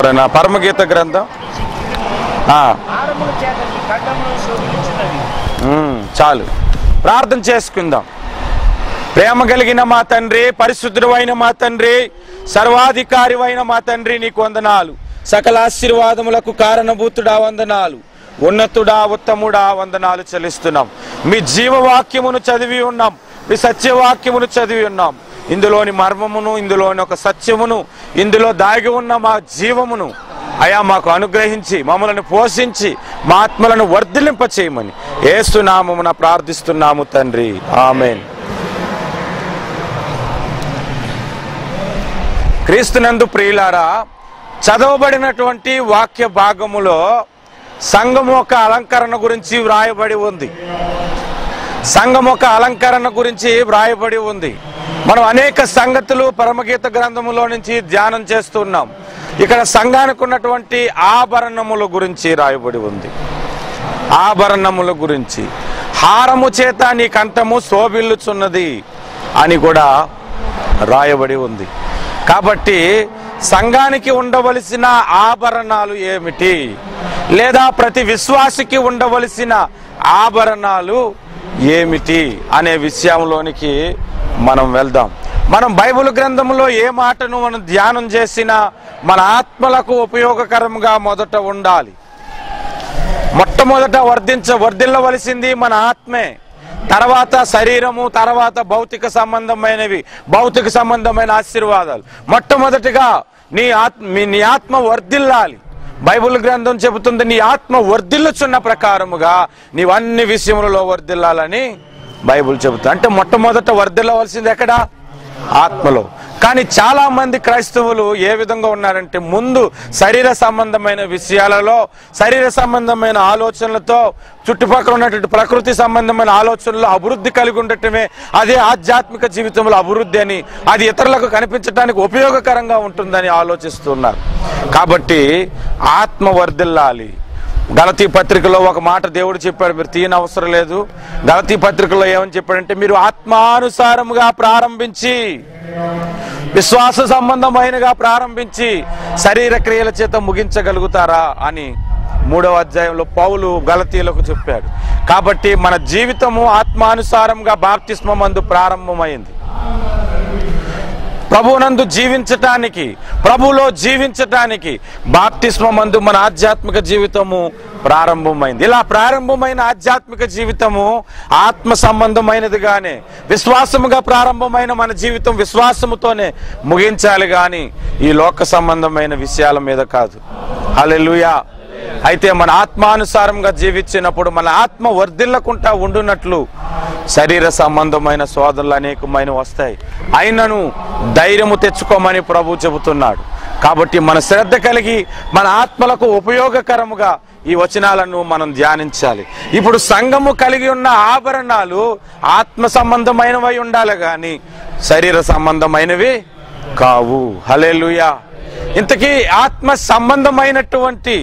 ఎవరైనా పరమగీత గ్రంథం ఆ, ఆరముల చేత నీ ఖడ్గమును శోభించున్నవి ఉమ్, చాలు ప్రార్థన చేసుకుందాం ప్రేమ కలిగిన మా తండ్రి పరిశుద్ధుడు అయిన మా తండ్రి సర్వాధికారి అయిన మా తండ్రి నీకు వందనాలు సకల ఆశీర్వాదములకు కారణభూతుడా వందనాలు ఉన్నతుడా ఉత్తముడా వందనాలు చెల్లిస్తున్నాం మీ జీవవాక్యమును చదివి ఉన్నాం మీ సత్యవాక్యమును చదివి ఉన్నాం ఇందులోని మర్మమును ఇందులోని ఒక సత్యమును ఇందులో దాగి ఉన్న మా జీవమును అయా మాకు అనుగ్రహించి మమ్మల్ని పోషించి మా ఆత్మలను వర్ధిలింప చేయమని ఏసునామమున ప్రార్థిస్తున్నాము తండ్రి ఆమెన్ క్రీస్తునందు ప్రియులారా చదవబడినటువంటి వాక్య భాగములో సంఘం యొక్క అలంకరణ గురించి వ్రాయబడి ఉంది సంఘం యొక్క అలంకరణ గురించి వ్రాయబడి ఉంది మనం అనేక సంగతులు పరమగీత గ్రంథములో నుంచి ధ్యానం చేస్తున్నాం ఇక్కడ సంఘానికి ఉన్నటువంటి ఆభరణముల గురించి రాయబడి ఉంది ఆభరణముల గురించి హారము చేత నీ కంఠము శోభిల్లుచున్నది అని కూడా రాయబడి ఉంది కాబట్టి సంఘానికి ఉండవలసిన ఆభరణాలు ఏమిటి లేదా ప్రతి విశ్వాసికి ఉండవలసిన ఆభరణాలు ఏమిటి అనే విషయంలోనికి మనం వెళ్దాం మనం బైబిల్ గ్రంథంలో ఏ మాటను మనం ధ్యానం చేసినా మన ఆత్మలకు ఉపయోగకరంగా మొదట ఉండాలి మొట్టమొదట వర్ధించ వర్ధిల్లవలసింది మన ఆత్మే తర్వాత శరీరము తర్వాత భౌతిక సంబంధమైనవి భౌతిక సంబంధమైన ఆశీర్వాదాలు మొట్టమొదటిగా నీ ఆత్మ మీ- నీ ఆత్మ వర్ధిల్లాలి బైబిల్ గ్రంథం చెబుతుంది నీ ఆత్మ వర్ధిల్లుచున్న ప్రకారముగా నీవు అన్ని విషయములలో వర్ధిల్లాలని బైబిల్ చెబుతుంది అంటే మొట్టమొదట వర్ధిల్లవలసింది ఎక్కడ ఆత్మలో కానీ చాలా మంది క్రైస్తవులు ఏ విధంగా ఉన్నారంటే ముందు శరీర సంబంధమైన విషయాలలో శరీర సంబంధమైన ఆలోచనలతో చుట్టుపక్కల ఉన్నటువంటి ప్రకృతి సంబంధమైన ఆలోచనలు అభివృద్ధి కలిగి ఉండటమే అదే ఆధ్యాత్మిక జీవితంలో అభివృద్ధి అని అది ఇతరులకు కనిపించడానికి ఉపయోగకరంగా ఉంటుందని ఆలోచిస్తున్నారు కాబట్టి ఆత్మ వర్ధిల్లాలి గలతీ పత్రికలో ఒక మాట దేవుడు చెప్పాడు మీరు తీయని అవసరం లేదు గలతీ పత్రికలో ఏమని చెప్పాడంటే మీరు ఆత్మానుసారముగా ప్రారంభించి విశ్వాస సంబంధమైనగా ప్రారంభించి శరీర క్రియల చేత ముగించగలుగుతారా అని మూడవ అధ్యాయంలో పౌలు గలతీలకు చెప్పాడు కాబట్టి మన జీవితము ఆత్మానుసారంగా బాప్తిస్మందు ప్రారంభమైంది ప్రభునందు జీవించటానికి ప్రభులో జీవించటానికి బాప్తిస్మందు మన ఆధ్యాత్మిక జీవితము ప్రారంభమైంది ఇలా ప్రారంభమైన ఆధ్యాత్మిక జీవితము ఆత్మ సంబంధమైనదిగానే విశ్వాసముగా ప్రారంభమైన మన జీవితం విశ్వాసముతోనే ముగించాలి గాని ఈ లోక సంబంధమైన విషయాల మీద కాదు హల్లెలూయా అయితే మన ఆత్మానుసారంగా జీవించినప్పుడు మన ఆత్మ వర్ధిల్లకుండా ఉండునట్లు శరీర సంబంధమైన శోధనలు అనేకమైన వస్తాయి అయినను ధైర్యము తెచ్చుకోమని ప్రభు చెబుతున్నాడు కాబట్టి మన శ్రద్ధ కలిగి మన ఆత్మలకు ఉపయోగకరముగా ఈ వచనాలను మనం ధ్యానించాలి ఇప్పుడు సంఘము కలిగి ఉన్న ఆభరణాలు ఆత్మ సంబంధమైనవై ఉండాలి గాని శరీర సంబంధమైనవి కావు హలేలుయా ఇంతకీ ఆత్మ సంబంధమైనటువంటి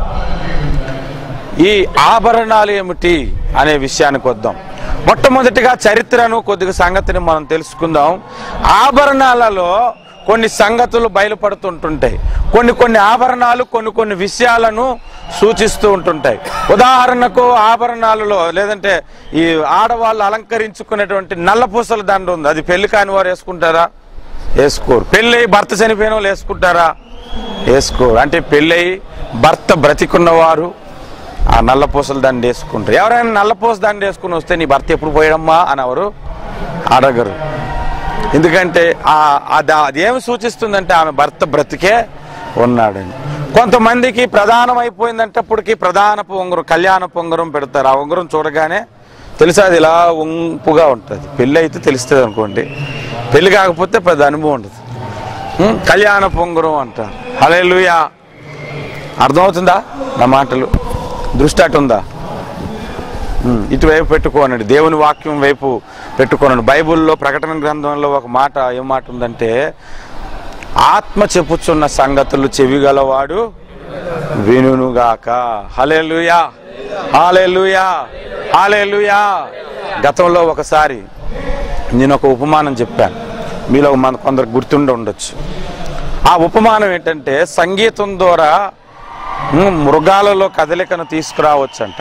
ఈ ఆభరణాలు ఏమిటి అనే విషయానికి వద్దాం మొట్టమొదటిగా చరిత్రను కొద్దిగా సంగతిని మనం తెలుసుకుందాం ఆభరణాలలో కొన్ని సంగతులు బయలుపడుతుంటుంటాయి కొన్ని కొన్ని ఆభరణాలు కొన్ని కొన్ని విషయాలను సూచిస్తూ ఉంటుంటాయి ఉదాహరణకు ఆభరణాలలో లేదంటే ఈ ఆడవాళ్ళు అలంకరించుకునేటువంటి నల్లపూసల దండ ఉంది అది పెళ్లి కాని వారు వేసుకుంటారా వేసుకోరు పెళ్ళి భర్త చనిపోయిన వాళ్ళు వేసుకుంటారా వేసుకోరు అంటే పెళ్ళి భర్త బ్రతికున్నవారు ఆ నల్లపూసల దండ వేసుకుంటారు ఎవరైనా నల్లపూస దండ వేసుకుని వస్తే నీ భర్త ఎప్పుడు పోయడమ్మా అని ఎవరు అడగరు ఎందుకంటే ఆ అది అదేమి సూచిస్తుందంటే ఆమె భర్త బ్రతికే ఉన్నాడని కొంతమందికి ప్రధానం అయిపోయిందంటే అప్పటికి ప్రధానపు ఉంగరం కళ్యాణపు ఉంగరం పెడతారు ఆ ఉంగరం చూడగానే తెలుసా అది ఇలా ఉంపుగా ఉంటుంది పెళ్ళి అయితే తెలుస్తుంది అనుకోండి పెళ్లి కాకపోతే పెద్ద అనుభవం ఉండదు ఉం? కళ్యాణపు ఉంగరం అంటారు హలే అర్థమవుతుందా నా మాటలు దృష్టి అటు ఉందా ఉమ్, ఇటువైపు పెట్టుకోనండి దేవుని వాక్యం వైపు పెట్టుకోనండి బైబిల్లో ప్రకటన గ్రంథంలో ఒక మాట ఏం మాట ఉందంటే ఆత్మ చెప్పుచున్న సంగతులు చెవిగలవాడు వినుగాక హలేలుయా హాలేలుయా హాలేలుయా గతంలో ఒకసారి నేను ఒక ఉపమానం చెప్పాను మీలో మన కొందరు గుర్తుండి ఉండొచ్చు ఆ ఉపమానం ఏంటంటే సంగీతం ద్వారా ఉమ్, మృగాలలో కదలికను తీసుకురావచ్చంట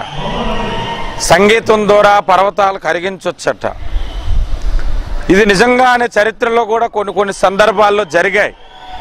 సంగీతం ద్వారా పర్వతాలు కరిగించవచ్చట ఇది నిజంగానే చరిత్రలో కూడా కొన్ని కొన్ని సందర్భాల్లో జరిగాయి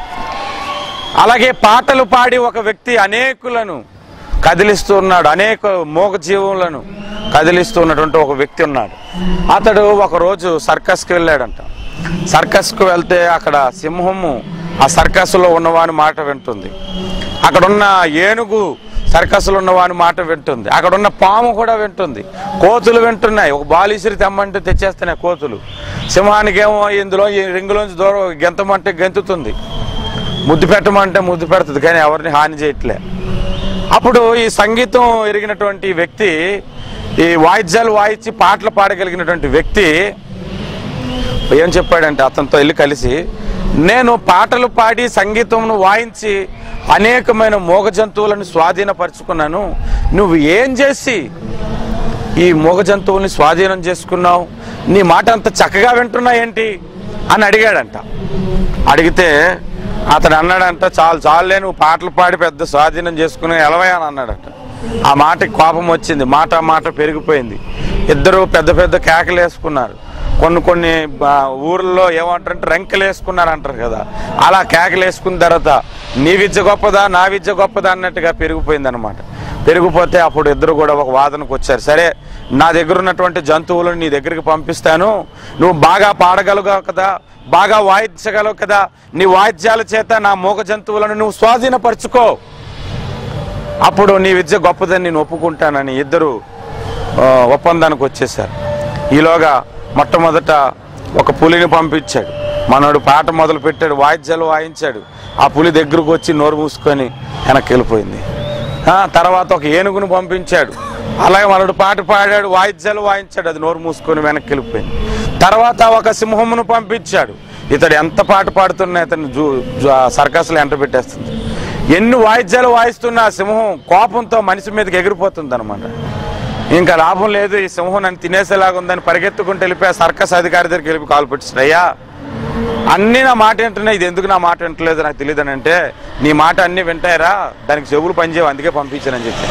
అలాగే పాటలు పాడి ఒక వ్యక్తి అనేకులను కదిలిస్తూ ఉన్నాడు అనేక మూగ జీవులను కదిలిస్తూ ఉన్నటువంటి ఒక వ్యక్తి ఉన్నాడు అతడు ఒక రోజు సర్కస్కి వెళ్ళాడంట సర్కస్కు వెళ్తే అక్కడ సింహము ఆ సర్కస్లో ఉన్నవాని మాట వింటుంది అక్కడున్న ఏనుగు సర్కస్లో ఉన్నవాని మాట వింటుంది అక్కడున్న పాము కూడా వింటుంది కోతులు వింటున్నాయి ఒక బాలీసిరి తెమ్మంటే తెచ్చేస్తున్నాయి కోతులు సింహానికి ఏమో ఇందులో ఈ రింగులోంచి దూరం గెంతమంటే గెంతుతుంది ముద్దు పెట్టమంటే ముద్దు పెడుతుంది కానీ ఎవరిని హాని చేయట్లే అప్పుడు ఈ సంగీతం ఎరిగినటువంటి వ్యక్తి ఈ వాయిద్యాలు వాయించి పాటలు పాడగలిగినటువంటి వ్యక్తి ఏం చెప్పాడంటే అతనితో వెళ్ళి కలిసి నేను పాటలు పాడి సంగీతంను వాయించి అనేకమైన మూగ జంతువులను స్వాధీనపరుచుకున్నాను నువ్వు ఏం చేసి ఈ మూగ జంతువుల్ని స్వాధీనం చేసుకున్నావు నీ మాట అంత చక్కగా వింటున్నా ఏంటి అని అడిగాడంట అడిగితే అతడు అన్నాడంట చాలు చాలులే నువ్వు పాటలు పాడి పెద్ద స్వాధీనం చేసుకుని ఎలవయా అని అన్నాడంట ఆ మాటకి కోపం వచ్చింది మాట మాట పెరిగిపోయింది ఇద్దరు పెద్ద పెద్ద కేకలు వేసుకున్నారు కొన్ని కొన్ని ఆ, ఊర్లలో ఏమంటారంటే రెంకలు వేసుకున్నారు అంటారు కదా అలా కేకలు వేసుకున్న తర్వాత నీ విద్య గొప్పదా నా విద్య గొప్పదా అన్నట్టుగా పెరిగిపోయింది అనమాట పెరిగిపోతే అప్పుడు ఇద్దరు కూడా ఒక వాదనకు వచ్చారు సరే నా దగ్గర ఉన్నటువంటి జంతువులను నీ దగ్గరికి పంపిస్తాను నువ్వు బాగా పాడగలగావు కదా బాగా వాయించగలవు కదా నీ వాయిద్యాల చేత నా మూగ జంతువులను నువ్వు స్వాధీనపరచుకో అప్పుడు నీ విద్య గొప్పదని నేను ఒప్పుకుంటానని ఇద్దరు ఆ, ఒప్పందానికి వచ్చేసారు ఈలోగా మొట్టమొదట ఒక పులిని పంపించాడు మనోడు పాట మొదలు పెట్టాడు వాయిద్యాలు వాయించాడు ఆ పులి దగ్గరకు వచ్చి నోరు మూసుకొని వెనక్కి వెళ్ళిపోయింది ఆ, తర్వాత ఒక ఏనుగును పంపించాడు అలాగే మనోడు పాట పాడాడు వాయిద్యాలు వాయించాడు అది నోరు మూసుకొని వెనక్కి వెళ్ళిపోయింది తర్వాత ఒక సింహమును పంపించాడు ఇతడు ఎంత పాట పాడుతున్నా ఇతను జూ జూ- ఆ సర్కస్లో ఎంట పెట్టేస్తుంది ఎన్ని వాయిద్యాలు వాయిస్తున్నా ఆ సింహం కోపంతో మనిషి మీదకి ఎగిరిపోతుంది అనమాట ఇంకా లాభం లేదు ఈ సింహం నన్ను తినేసేలాగా ఉందని పరిగెత్తుకుంటూ వెళ్ళిపోయి ఆ సర్కస్ అధికారి దగ్గరికి వెళ్ళి కాలు పెట్టాడు అయ్యా అన్ని నా మాట వింటున్నాయి ఇది ఎందుకు నా మాట వింటలేదు నాకు తెలియదు అని అంటే నీ మాట అన్ని వింటాయరా దానికి చెవులు పనిచేయవు అందుకే పంపించానని చెప్పి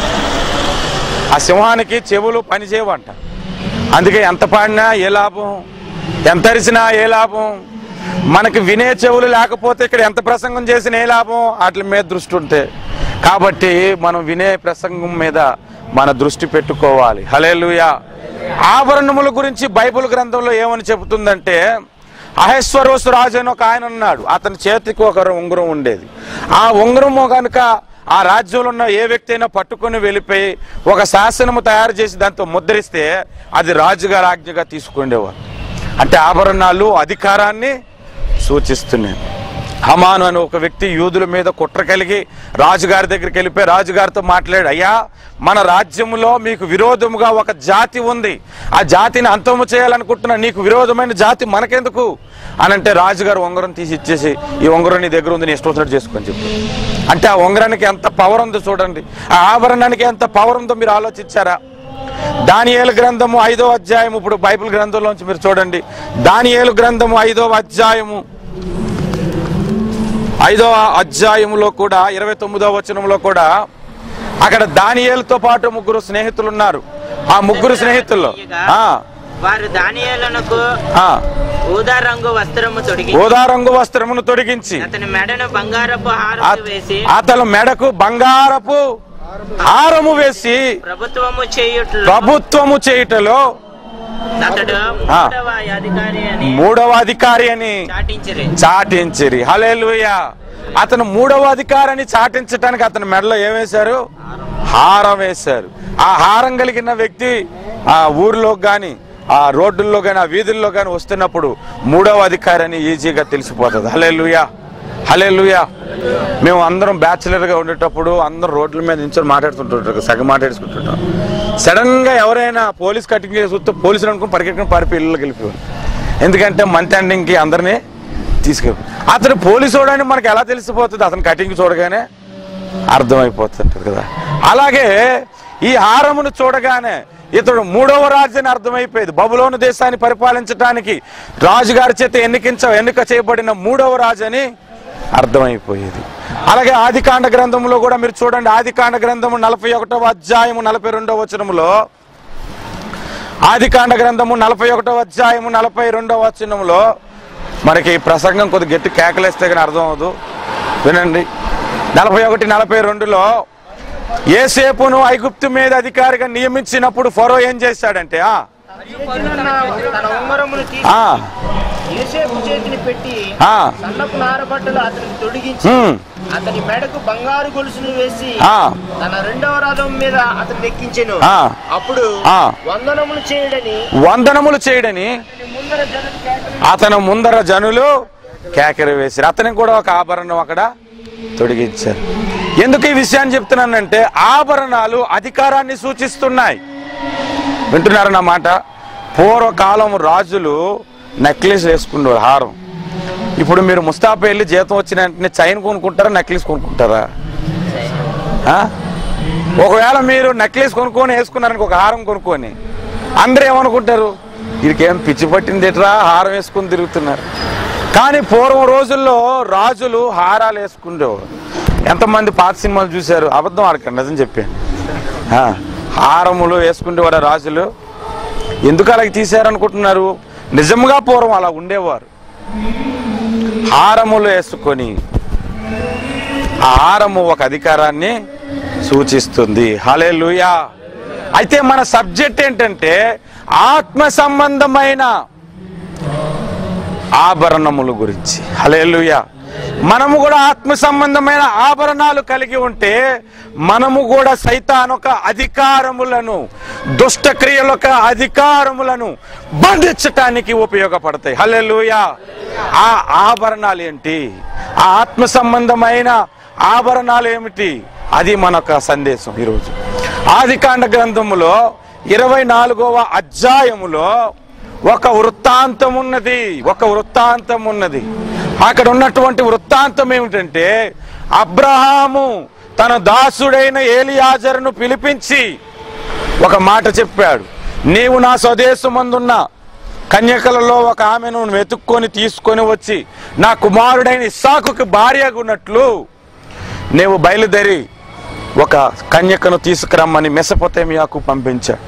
ఆ సింహానికి చెవులు పనిచేయవంట అందుకే ఎంత పాడినా ఏ లాభం ఎంత అరిచినా ఏ లాభం మనకి వినే చెవులు లేకపోతే ఇక్కడ ఎంత ప్రసంగం చేసినా ఏ లాభం వాటి మీద దృష్టి ఉంటే కాబట్టి మనం వినే ప్రసంగం మీద మన దృష్టి పెట్టుకోవాలి హలేలుయా ఆభరణముల గురించి బైబిల్ గ్రంథంలో ఏమని చెబుతుందంటే అహేశ్వరోసు రాజు అని ఒక ఆయన ఉన్నాడు అతని చేతికి ఒక ఉంగరం ఉండేది ఆ ఉంగరము కనుక ఆ రాజ్యంలో ఉన్న ఏ వ్యక్తి అయినా పట్టుకొని వెళ్ళిపోయి ఒక శాసనము తయారు చేసి దాంతో ముద్రిస్తే అది రాజుగారి ఆజ్ఞగా తీసుకునేవారు అంటే ఆభరణాలు అధికారాన్ని సూచిస్తున్నాయి హమాను అని ఒక వ్యక్తి యూదుల మీద కుట్ర కలిగి రాజుగారి దగ్గరికి వెళ్ళిపోయి రాజుగారితో మాట్లాడు అయ్యా మన రాజ్యములో మీకు విరోధముగా ఒక జాతి ఉంది ఆ జాతిని అంతము చేయాలనుకుంటున్నా నీకు విరోధమైన జాతి మనకెందుకు అని అంటే రాజుగారు ఉంగరం తీసి ఇచ్చేసి ఈ ఉంగరం నీ దగ్గర ఉంది నీ ఇష్టం వచ్చినట్టు చేసుకొని చెప్పి అంటే ఆ ఉంగరానికి ఎంత పవర్ ఉందో చూడండి ఆ ఆభరణానికి ఎంత పవర్ ఉందో మీరు ఆలోచించారా దానియేలు గ్రంథము ఐదో అధ్యాయం ఇప్పుడు బైబిల్ గ్రంథంలోంచి మీరు చూడండి దానియేలు గ్రంథము ఐదో అధ్యాయము ఐదో అధ్యాయములో కూడా ఇరవై తొమ్మిదో వచనంలో కూడా అక్కడ దానియేలుతో పాటు ముగ్గురు స్నేహితులు ఉన్నారు ఆ ముగ్గురు స్నేహితుల్లో ఆ, వారు దానియేలునకు ఆ, ఊదా రంగు వస్త్రము తొడిగి ఊదా రంగు వస్త్రమును తొడిగించి అతని మెడను బంగారపు హారము అత- వేసి అతను మెడకు బంగారపు హారము వేసి ప్రభుత్వము చేయుట్లు ప్రభుత్వము చేయుటలో అతడు ఆ. మూడవ అధికారి అని మూడవ అధికారి అని చాటించిరి చాటించిరి హలేలుయా అతను మూడవ అధికారాన్ని చాటించడానికి అతని మెడలో ఏం వేశారు హారం వేశారు ఆ హారం కలిగిన వ్యక్తి ఆ ఊరిలో గాని ఆ రోడ్డుల్లో గాని ఆ వీధుల్లో గాని వస్తున్నప్పుడు మూడవ అధికారి అని ఈజీగా తెలిసిపోతుంది హలేలుయా హలేలుయా మేము అందరం బ్యాచులర్ గా ఉండేటప్పుడు అందరం రోడ్ల మీద నించొని మాట్లాడుతుంటుంటారు సగం మాట్లాడుకుంటుంటాం సడన్ గా ఎవరైనా పోలీస్ కటింగ్ చేసి వస్తే పోలీసులు అనుకుని పరిగెట్టుకుని పారిపోయి ఇళ్ళకి వెళ్ళిపోయారు ఎందుకంటే మంత్ ఎండింగ్ కి అందరినీ తీసుకెళ్ళి అతను పోలీసు వాడని మనకి ఎలా తెలిసిపోతుంది అతను కటింగ్ చూడగానే అర్థమైపోతుంటది కదా అలాగే ఈ హారమును చూడగానే ఇతడు మూడవ రాజు అని అర్థమైపోయేది బబులోను దేశాన్ని పరిపాలించడానికి రాజుగారి చేత ఎన్నికించ ఎన్నిక చేయబడిన మూడవ రాజు అని అర్థమైపోయేది అలాగే ఆదికాండ గ్రంథంలో కూడా మీరు చూడండి ఆదికాండ గ్రంథము నలభై ఒకటవ అధ్యాయము నలభై రెండవ వచనములో ఆదికాండ గ్రంథము నలభై ఒకటవ అధ్యాయము నలభై రెండవ వచనంలో మనకి ఈ ప్రసంగం కొద్ది గట్టి కేకలేస్తే కానీ అర్థం అవదు వినండి నలభై ఒకటి నలభై రెండులో ఏసేపును ఐగుప్తు మీద అధికారిగా నియమించినప్పుడు ఫరో ఏం చేశాడంటే ఆ చేతినున్న తన ఉంగరమును తీసి ఆ, యోసేపు చేతిని పెట్టి ఆ, సన్నపు నారబట్టలు అతనికి తొడిగించి ఉమ్, అతని మెడకు బంగారు గొలుసును వేసి ఆ, తన రెండవ రథం మీద అతను ఎక్కించెను ఆ. అప్పుడు ఆ. వందనములు చేయడని వందనములు చేయడని అతని ముందర జనం కేకలు అతను ముందర జనులు కేకరి వేశారు అతనికి కూడా ఒక ఆభరణం అక్కడ తొడిగించారు ఎందుకు ఈ విషయాన్ని చెప్తున్నానంటే ఆభరణాలు అధికారాన్ని సూచిస్తున్నాయి వింటున్నారు నా మాట పూర్వకాలం రాజులు నెక్లెస్ వేసుకున్నారు హారం ఇప్పుడు మీరు ముస్తాఫా వెళ్ళి జీతం వచ్చిన వెంటనే చైన్ కొనుక్కుంటారా నెక్లెస్ కొనుక్కుంటారా ఆ? ఒకవేళ మీరు నెక్లెస్ కొనుక్కొని వేసుకున్నారనుకో ఒక హారం కొనుక్కొని అందరూ ఏమనుకుంటారు వీడికేం పిచ్చి పట్టింది ఎట్రా హారం వేసుకొని తిరుగుతున్నారు కానీ పూర్వం రోజుల్లో రాజులు హారాలు వేసుకుండేవారు ఎంతమంది పాత సినిమాలు చూశారు అబద్ధం ఆడకండి నిజం చెప్పాను ఆ, హారములు వేసుకుండేవారు ఆ రాజులు ఎందుకు అలాగ తీశారనుకుంటున్నారు నిజంగా పూర్వం అలా ఉండేవారు హారములు వేసుకొని ఆ హారము ఒక అధికారాన్ని సూచిస్తుంది హలే అయితే మన సబ్జెక్ట్ ఏంటంటే ఆత్మ సంబంధమైన ఆభరణముల గురించి హలే మనము కూడా ఆత్మ సంబంధమైన ఆభరణాలు కలిగి ఉంటే మనము కూడా సైతానొక అధికారములను దుష్ట క్రియలొక అధికారములను బంధించటానికి ఉపయోగపడతాయి హలే ఆ ఆభరణాలు ఏంటి ఆ ఆత్మ సంబంధమైన ఆభరణాలు ఏమిటి అది మనొక సందేశం ఈరోజు ఆదికాండ గ్రంథములో ఇరవై నాలుగవ అధ్యాయములో ఒక వృత్తాంతం ఉన్నది ఒక వృత్తాంతం ఉన్నది అక్కడ ఉన్నటువంటి వృత్తాంతం ఏమిటంటే అబ్రహాము తన దాసుడైన ఏలియాజరును పిలిపించి ఒక మాట చెప్పాడు నీవు నా స్వదేశమందున్న కన్యకలలో ఒక ఆమెను వెతుక్కొని తీసుకొని వచ్చి నా కుమారుడైన ఇస్సాకుకి భార్యగా ఉన్నట్లు నీవు బయలుదేరి ఒక కన్యకను తీసుకురమ్మని మెసపొతేమియాకు పంపించాడు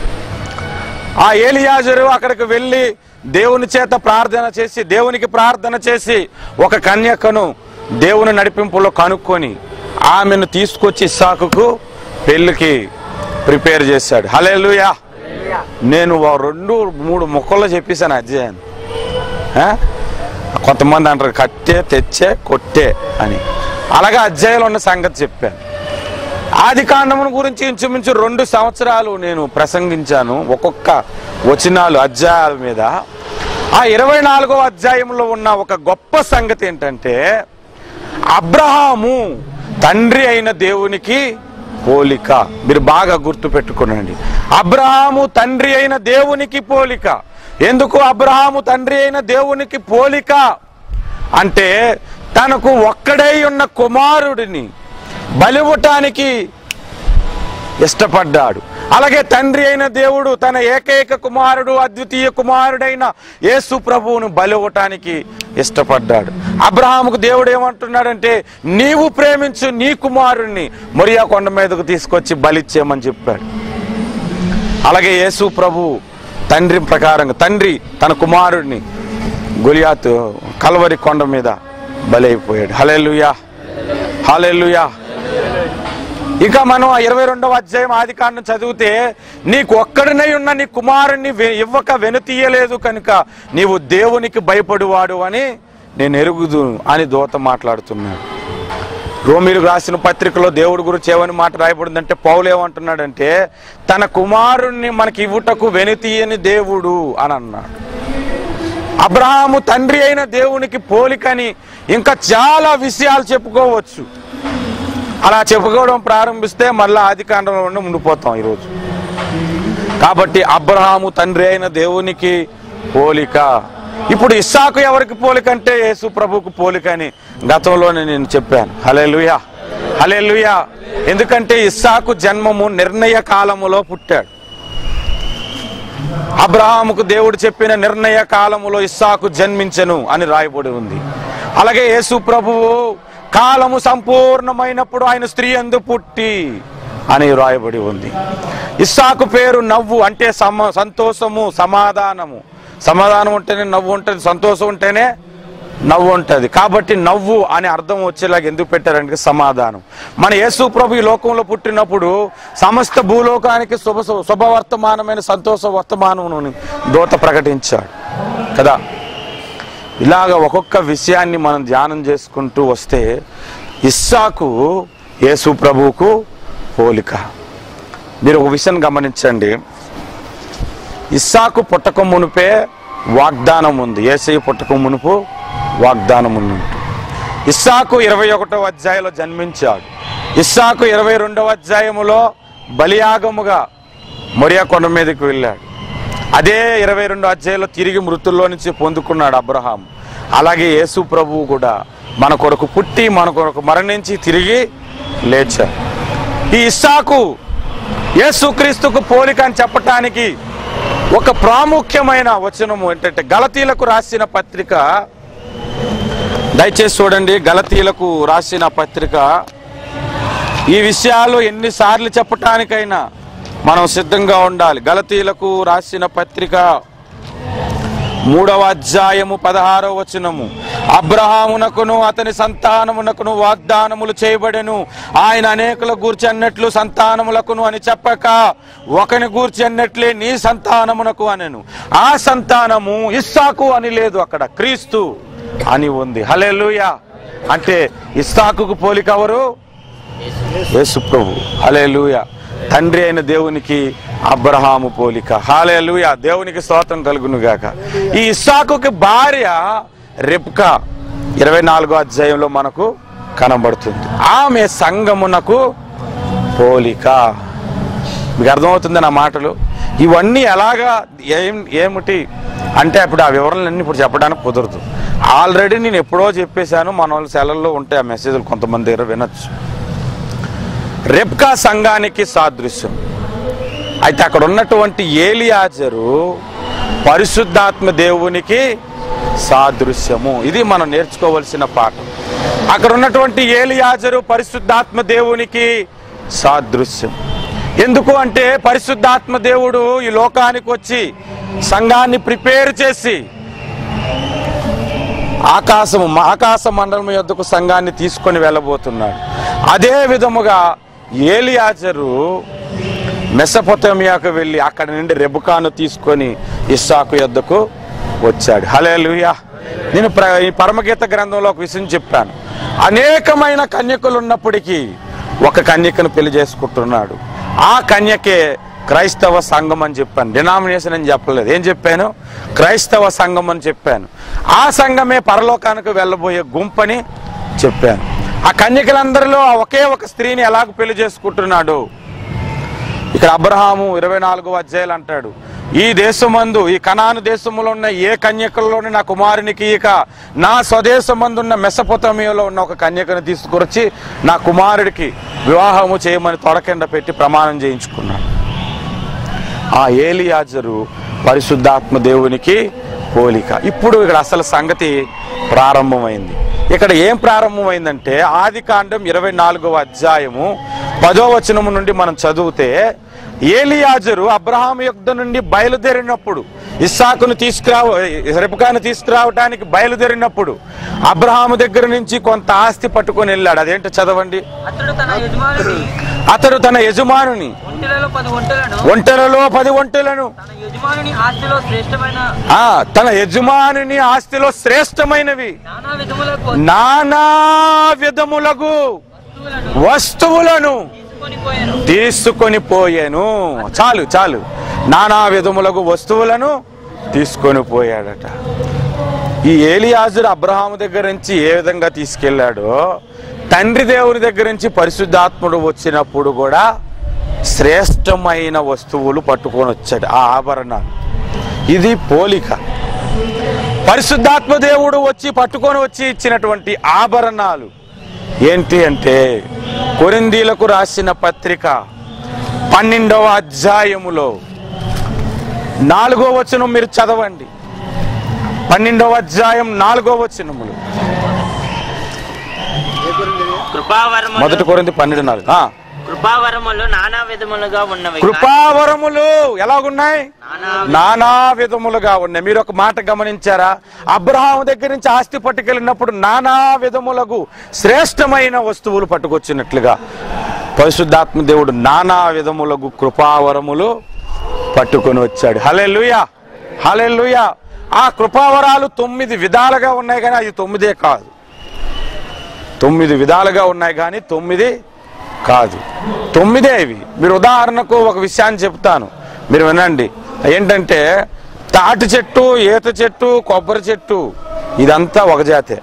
ఆ ఏలియాజరు అక్కడికి వెళ్ళి దేవుని చేత ప్రార్థన చేసి దేవునికి ప్రార్థన చేసి ఒక కన్యకను దేవుని నడిపింపులో కనుక్కొని ఆమెను తీసుకొచ్చి ఇస్సాకుకు పెళ్లికి ప్రిపేర్ చేశాడు హలే నేను ఓ రెండు మూడు మొక్కల్లో చెప్పేశాను అధ్యాయాన్ని ఆ? కొంతమంది అంటారు కట్టే తెచ్చే కొట్టే అని అలాగే అధ్యాయంలో ఉన్న సంగతి చెప్పాను ఆది కాండమును గురించి ఇంచుమించు రెండు సంవత్సరాలు నేను ప్రసంగించాను ఒక్కొక్క వచనాలు అధ్యాయాల మీద ఆ ఇరవై నాలుగో అధ్యాయంలో ఉన్న ఒక గొప్ప సంగతి ఏంటంటే అబ్రహాము తండ్రి అయిన దేవునికి పోలిక మీరు బాగా గుర్తు పెట్టుకునండి అబ్రహాము తండ్రి అయిన దేవునికి పోలిక ఎందుకు అబ్రహాము తండ్రి అయిన దేవునికి పోలిక అంటే తనకు ఒక్కడై ఉన్న కుమారుడిని బలివ్వటానికి ఇష్టపడ్డాడు అలాగే తండ్రి అయిన దేవుడు తన ఏకైక కుమారుడు అద్వితీయ కుమారుడైన యేసు ప్రభువును బలివ్వటానికి ఇష్టపడ్డాడు అబ్రహాముకు దేవుడు ఏమంటున్నాడంటే నీవు ప్రేమించు నీ కుమారుణ్ణి మొరియా కొండ మీదకు తీసుకొచ్చి బలిచ్చేయమని చెప్పాడు అలాగే యేసు ప్రభు తండ్రి ప్రకారంగా తండ్రి తన కుమారుడిని గులియాతు కల్వరి కొండ మీద బలైపోయాడు హలెలుయా హలెలుయా ఇంకా మనం ఆ ఇరవై రెండవ అధ్యాయం ఆది కాండం చదివితే నీకు ఒక్కడినై ఉన్న నీ కుమారుణ్ణి వె- ఇవ్వక వెనుతీయలేదు కనుక నీవు దేవునికి భయపడువాడు అని నేను ఎరుగుదు అని దూత మాట్లాడుతున్నాడు రోమిలకు రాసిన పత్రికలో దేవుడి గురించి ఏమని మాట రాయబడిందంటే పౌలు ఏమంటున్నాడంటే తన కుమారుణ్ణి మనకి ఇవ్వుటకు వెనుతీయని దేవుడు అని అన్నాడు అబ్రహాము తండ్రి అయిన దేవునికి పోలికని ఇంకా చాలా విషయాలు చెప్పుకోవచ్చు అలా చెప్పుకోవడం ప్రారంభిస్తే మళ్ళీ ఆది కాండంలో ఉండిపోతాం ఈరోజు కాబట్టి అబ్రహాము తండ్రి అయిన దేవునికి పోలిక ఇప్పుడు ఇస్సాకు ఎవరికి పోలిక అంటే యేసు ప్రభుకు పోలిక అని గతంలోనే నేను చెప్పాను హలే లుయా హలే లుయా ఎందుకంటే ఇస్సాకు జన్మము నిర్ణయ కాలములో పుట్టాడు అబ్రహాముకు దేవుడు చెప్పిన నిర్ణయ కాలములో ఇస్సాకు జన్మించెను అని రాయబడి ఉంది అలాగే యేసు ప్రభువు కాలము సంపూర్ణమైనప్పుడు ఆయన స్త్రీ అందు పుట్టి అని రాయబడి ఉంది ఇస్సాకు పేరు నవ్వు అంటే సమ సంతోషము సమాధానము సమాధానం ఉంటేనే నవ్వు ఉంటుంది సంతోషం ఉంటేనే నవ్వు ఉంటుంది కాబట్టి నవ్వు అనే అర్థం వచ్చేలాగా ఎందుకు పెట్టారంటే సమాధానం మన యేసు ప్రభు ఈ లోకంలో పుట్టినప్పుడు సమస్త భూలోకానికి శుభ శుభవర్తమానమైన సంతోష వర్తమానమును దూత ప్రకటించాడు కదా ఇలాగ ఒక్కొక్క విషయాన్ని మనం ధ్యానం చేసుకుంటూ వస్తే ఇస్సాకు యేసు ప్రభువుకు పోలిక మీరు ఒక విషయం గమనించండి ఇస్సాకు పుట్టక మునుపే వాగ్దానం ఉంది ఏసయ్య పుట్టక మునుపు వాగ్దానం ఉంది ఇస్సాకు ఇరవై ఒకటో అధ్యాయంలో జన్మించాడు ఇస్సాకు ఇరవై రెండవ అధ్యాయములో బలియాగముగా మొరియా కొండ మీదకి వెళ్ళాడు అదే ఇరవై రెండు అధ్యాయంలో తిరిగి మృతుల్లో నుంచి పొందుకున్నాడు అబ్రహాం అలాగే యేసు ప్రభువు కూడా మన కొరకు పుట్టి మన కొరకు మరణించి తిరిగి లేచాడు ఈ ఇస్సాకు యేసుక్రీస్తుకు పోలిక అని చెప్పటానికి ఒక ప్రాముఖ్యమైన వచనము ఏంటంటే గలతీలకు రాసిన పత్రిక దయచేసి చూడండి గలతీలకు రాసిన పత్రిక ఈ విషయాలు ఎన్నిసార్లు చెప్పటానికైనా మనం సిద్ధంగా ఉండాలి గలతీలకు రాసిన పత్రిక మూడవ అధ్యాయము పదహారవ వచనము అబ్రహామునకును అతని సంతానమునకును వాగ్దానములు చేయబడెను ఆయన అనేకుల గూర్చి అన్నట్లు సంతానములకును అని చెప్పక ఒకని గూర్చి అన్నట్లే నీ సంతానమునకు అనెను ఆ సంతానము ఇస్సాకు అని లేదు అక్కడ క్రీస్తు అని ఉంది హల్లెలూయా అంటే ఇస్సాకుకు పోలిక ఎవరు యేసు ప్రభు హల్లెలూయా తండ్రి అయిన దేవునికి అబ్రహాము పోలిక హాలేలుయ దేవునికి స్తోత్రం కలుగును గాక ఈ ఇస్సాకుకి భార్య రెప్కా ఇరవై నాలుగో అధ్యాయంలో మనకు కనబడుతుంది ఆమె సంగమునకు పోలిక మీకు అర్థమవుతుంది నా మాటలు ఇవన్నీ ఎలాగా ఏం ఏమిటి అంటే అప్పుడు ఆ వివరాలన్నీ ఇప్పుడు చెప్పడానికి కుదరదు ఆల్రెడీ నేను ఎప్పుడో చెప్పేశాను మన వాళ్ళ సెలల్లో ఉంటే ఆ మెసేజ్లు కొంతమంది దగ్గర వినొచ్చు రెబ్కా సంఘానికి సాదృశ్యం అయితే అక్కడ ఉన్నటువంటి ఏలియాజరు పరిశుద్ధాత్మ దేవునికి సాదృశ్యము ఇది మనం నేర్చుకోవలసిన పాఠం అక్కడ ఉన్నటువంటి ఏలియాజరు పరిశుద్ధాత్మ దేవునికి సాదృశ్యం ఎందుకు అంటే పరిశుద్ధాత్మ దేవుడు ఈ లోకానికి వచ్చి సంఘాన్ని ప్రిపేర్ చేసి ఆకాశము ఆకాశ మండలం యొద్దకు సంఘాన్ని తీసుకొని వెళ్ళబోతున్నాడు అదే విధముగా ఏలియాజరు మెసపొతమియాకు వెళ్ళి అక్కడ నుండి రెబుకాను తీసుకొని ఇస్సాకు యొద్దకు వచ్చాడు హలేలుయా నేను ప్ర- ఈ పరమగీత గ్రంథంలో ఒక విషయం చెప్పాను అనేకమైన కన్యకులు ఉన్నప్పటికీ ఒక కన్యకను పెళ్లి చేసుకుంటున్నాడు ఆ కన్యకే క్రైస్తవ సంఘం అని చెప్పాను డినామినేషన్ అని చెప్పలేదు ఏం చెప్పాను క్రైస్తవ సంఘం అని చెప్పాను ఆ సంఘమే పరలోకానికి వెళ్ళబోయే గుంపని చెప్పాను ఆ కన్యకలందరిలో ఆ ఒకే ఒక స్త్రీని ఎలాగ పెళ్లి చేసుకుంటున్నాడు ఇక్కడ అబ్రహాము ఇరవై నాలుగో అధ్యాయులు అంటాడు ఈ దేశమందు ఈ కనాను దేశములో ఉన్న ఏ కన్యకల్లోని నా కుమారునికి ఇక నా స్వదేశమందున్న మెసపొతమియలో ఉన్న ఒక కన్యకను తీసుకొచ్చి నా కుమారుడికి వివాహము చేయమని తొడకెండ పెట్టి ప్రమాణం చేయించుకున్నాడు ఆ ఏలియాజరు పరిశుద్ధాత్మ దేవునికి పోలిక ఇప్పుడు ఇక్కడ అసలు సంగతి ప్రారంభమైంది ఇక్కడ ఏం ప్రారంభమైందంటే ఆది కాండం ఇరవై నాలుగవ అధ్యాయము పదో వచనము నుండి మనం చదివితే ఏలియాజరు అబ్రహాం యుద్ధ నుండి బయలుదేరినప్పుడు ఇస్సాకును తీసుకురావ రెపకాను తీసుకురావటానికి బయలుదేరినప్పుడు అబ్రహాము దగ్గర నుంచి కొంత ఆస్తి పట్టుకొని వెళ్ళాడు అదేంటో చదవండి అతడు తన యజమానుని అతడు తన యజమానుని ఒంటెలలో పది ఒంటెలను ఒంటెలలో పది ఒంటెలను తన యజమానుని ఆస్తిలో శ్రేష్టమైన ఆ తన యజమానుని ఆస్తిలో శ్రేష్టమైనవి నానా విధములకు నానా విధములకు వస్తువులను వస్తువులను తీసుకొని పోయాను తీసుకొని పోయాను చాలు చాలు నానా విధములకు వస్తువులను తీసుకొని పోయాడట ఈ ఏలియాజుడు అబ్రహాము దగ్గర నుంచి ఏ విధంగా తీసుకెళ్ళాడో తండ్రి దేవుని దగ్గర నుంచి పరిశుద్ధాత్ముడు వచ్చినప్పుడు కూడా శ్రేష్టమైన వస్తువులు పట్టుకొని వచ్చాడు ఆ ఆభరణాలు ఇది పోలిక పరిశుద్ధాత్మ దేవుడు వచ్చి పట్టుకొని వచ్చి ఇచ్చినటువంటి ఆభరణాలు ఏంటి అంటే కొరిందీలకు రాసిన పత్రిక పన్నెండవ అధ్యాయములో నాలుగో వచనం మీరు చదవండి పన్నెండవ అధ్యాయం నాలుగో వచనములు కృపావరములు మొదటి కొరింది పన్నెండు నాలుగు ఆ, కృపావరములు నానా విధములుగా ఉన్నవి కృపావరములు ఎలాగున్నాయి నానా నానా విధములుగా ఉన్నాయి మీరు ఒక మాట గమనించారా అబ్రహాం దగ్గర నుంచి ఆస్తి పట్టుకెళ్ళినప్పుడు నానా విధములకు శ్రేష్టమైన వస్తువులు పట్టుకొచ్చినట్లుగా పరిశుద్ధాత్మ దేవుడు నానా విధములకు కృపావరములు పట్టుకొని వచ్చాడు హలే లుయా ఆ కృపావరాలు తొమ్మిది విధాలుగా ఉన్నాయి కానీ అది తొమ్మిదే కాదు తొమ్మిది విధాలుగా ఉన్నాయి కానీ తొమ్మిది కాదు తొమ్మిదే ఇవి మీరు ఉదాహరణకు ఒక విషయాన్ని చెప్తాను మీరు వినండి ఏంటంటే తాటి చెట్టు ఈత చెట్టు కొబ్బరి చెట్టు ఇదంతా ఒక జాతే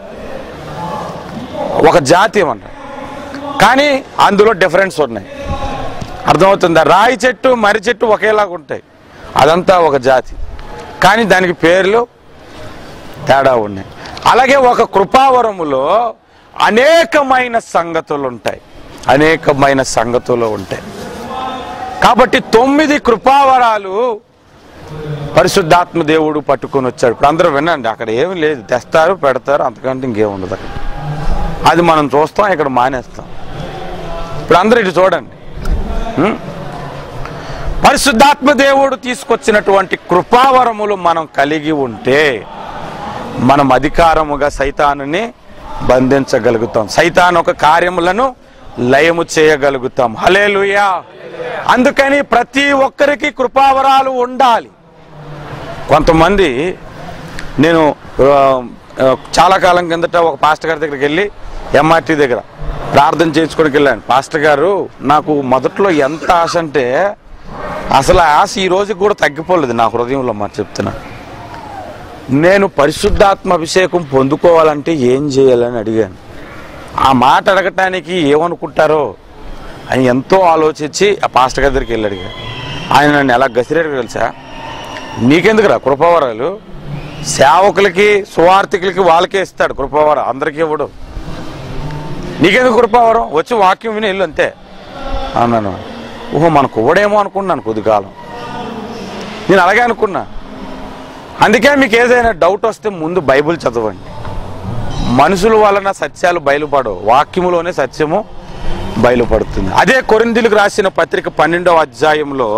ఒక జాతి అన్నమాట కానీ అందులో డిఫరెన్స్ ఉన్నాయి అర్థమవుతుందా రాయి చెట్టు మర్రి చెట్టు ఒకేలాగా ఉంటాయి అదంతా ఒక జాతి కానీ దానికి పేర్లు తేడా ఉన్నాయి అలాగే ఒక కృపావరములో అనేకమైన సంగతులు ఉంటాయి అనేకమైన సంగతులు ఉంటాయి కాబట్టి తొమ్మిది కృపావరాలు పరిశుద్ధాత్మ దేవుడు పట్టుకొని వచ్చాడు ఇప్పుడు అందరూ వినండి అక్కడ ఏమి లేదు తెస్తారు పెడతారు అంతకంటే ఇంకేం ఉండదు అక్కడ అది మనం చూస్తాం ఇక్కడ మానేస్తాం ఇప్పుడు అందరూ ఇటు చూడండి ఉం? పరిశుద్ధాత్మ దేవుడు తీసుకొచ్చినటువంటి కృపావరములు మనం కలిగి ఉంటే మనం అధికారముగా సైతానుని బంధించగలుగుతాం సైతాన్ ఒక కార్యములను లయము చేయగలుగుతాం హలేలుయా అందుకని ప్రతి ఒక్కరికి కృపావరాలు ఉండాలి కొంతమంది నేను ఆ, ఆ, చాలా కాలం కిందట ఒక పాస్టర్ గారి దగ్గరికి వెళ్ళి ఎంఆర్టీ దగ్గర ప్రార్థన చేయించుకోనికి వెళ్ళాను పాస్టర్ గారు నాకు మొదట్లో ఎంత ఆశ అంటే అసలు ఆ ఆశ ఈ రోజుకి కూడా తగ్గిపోలేదు నా హృదయంలో మరి చెప్తున్నా నేను పరిశుద్ధాత్మ అభిషేకం పొందుకోవాలంటే ఏం చేయాలని అడిగాను ఆ మాట అడగటానికి ఏమనుకుంటారో అని ఎంతో ఆలోచించి ఆ పాస్టర్ గారి దగ్గరికి వెళ్ళి అడిగాను ఆయన నన్ను ఎలా గసిరేడు తెలుసా నీకెందుకురా కృపావరాలు సేవకులకి సువార్థికులకి వాళ్ళకే ఇస్తాడు కృపావరం అందరికీ ఇవ్వడు నీకెందుకు కృపావరం వచ్చి వాక్యం విని వెళ్ళు అంతే అన్నాను ఓహో మనకు ఇవ్వడేమో అనుకున్నాను కొద్ది కాలం నేను అలాగే అనుకున్నా అందుకే మీకు ఏదైనా డౌట్ వస్తే ముందు బైబిల్ చదవండి మనుషుల వలన సత్యాలు బయలుపడవు వాక్యములోనే సత్యము బయలుపడుతుంది అదే కొరిందులకు రాసిన పత్రిక పన్నెండవ అధ్యాయంలో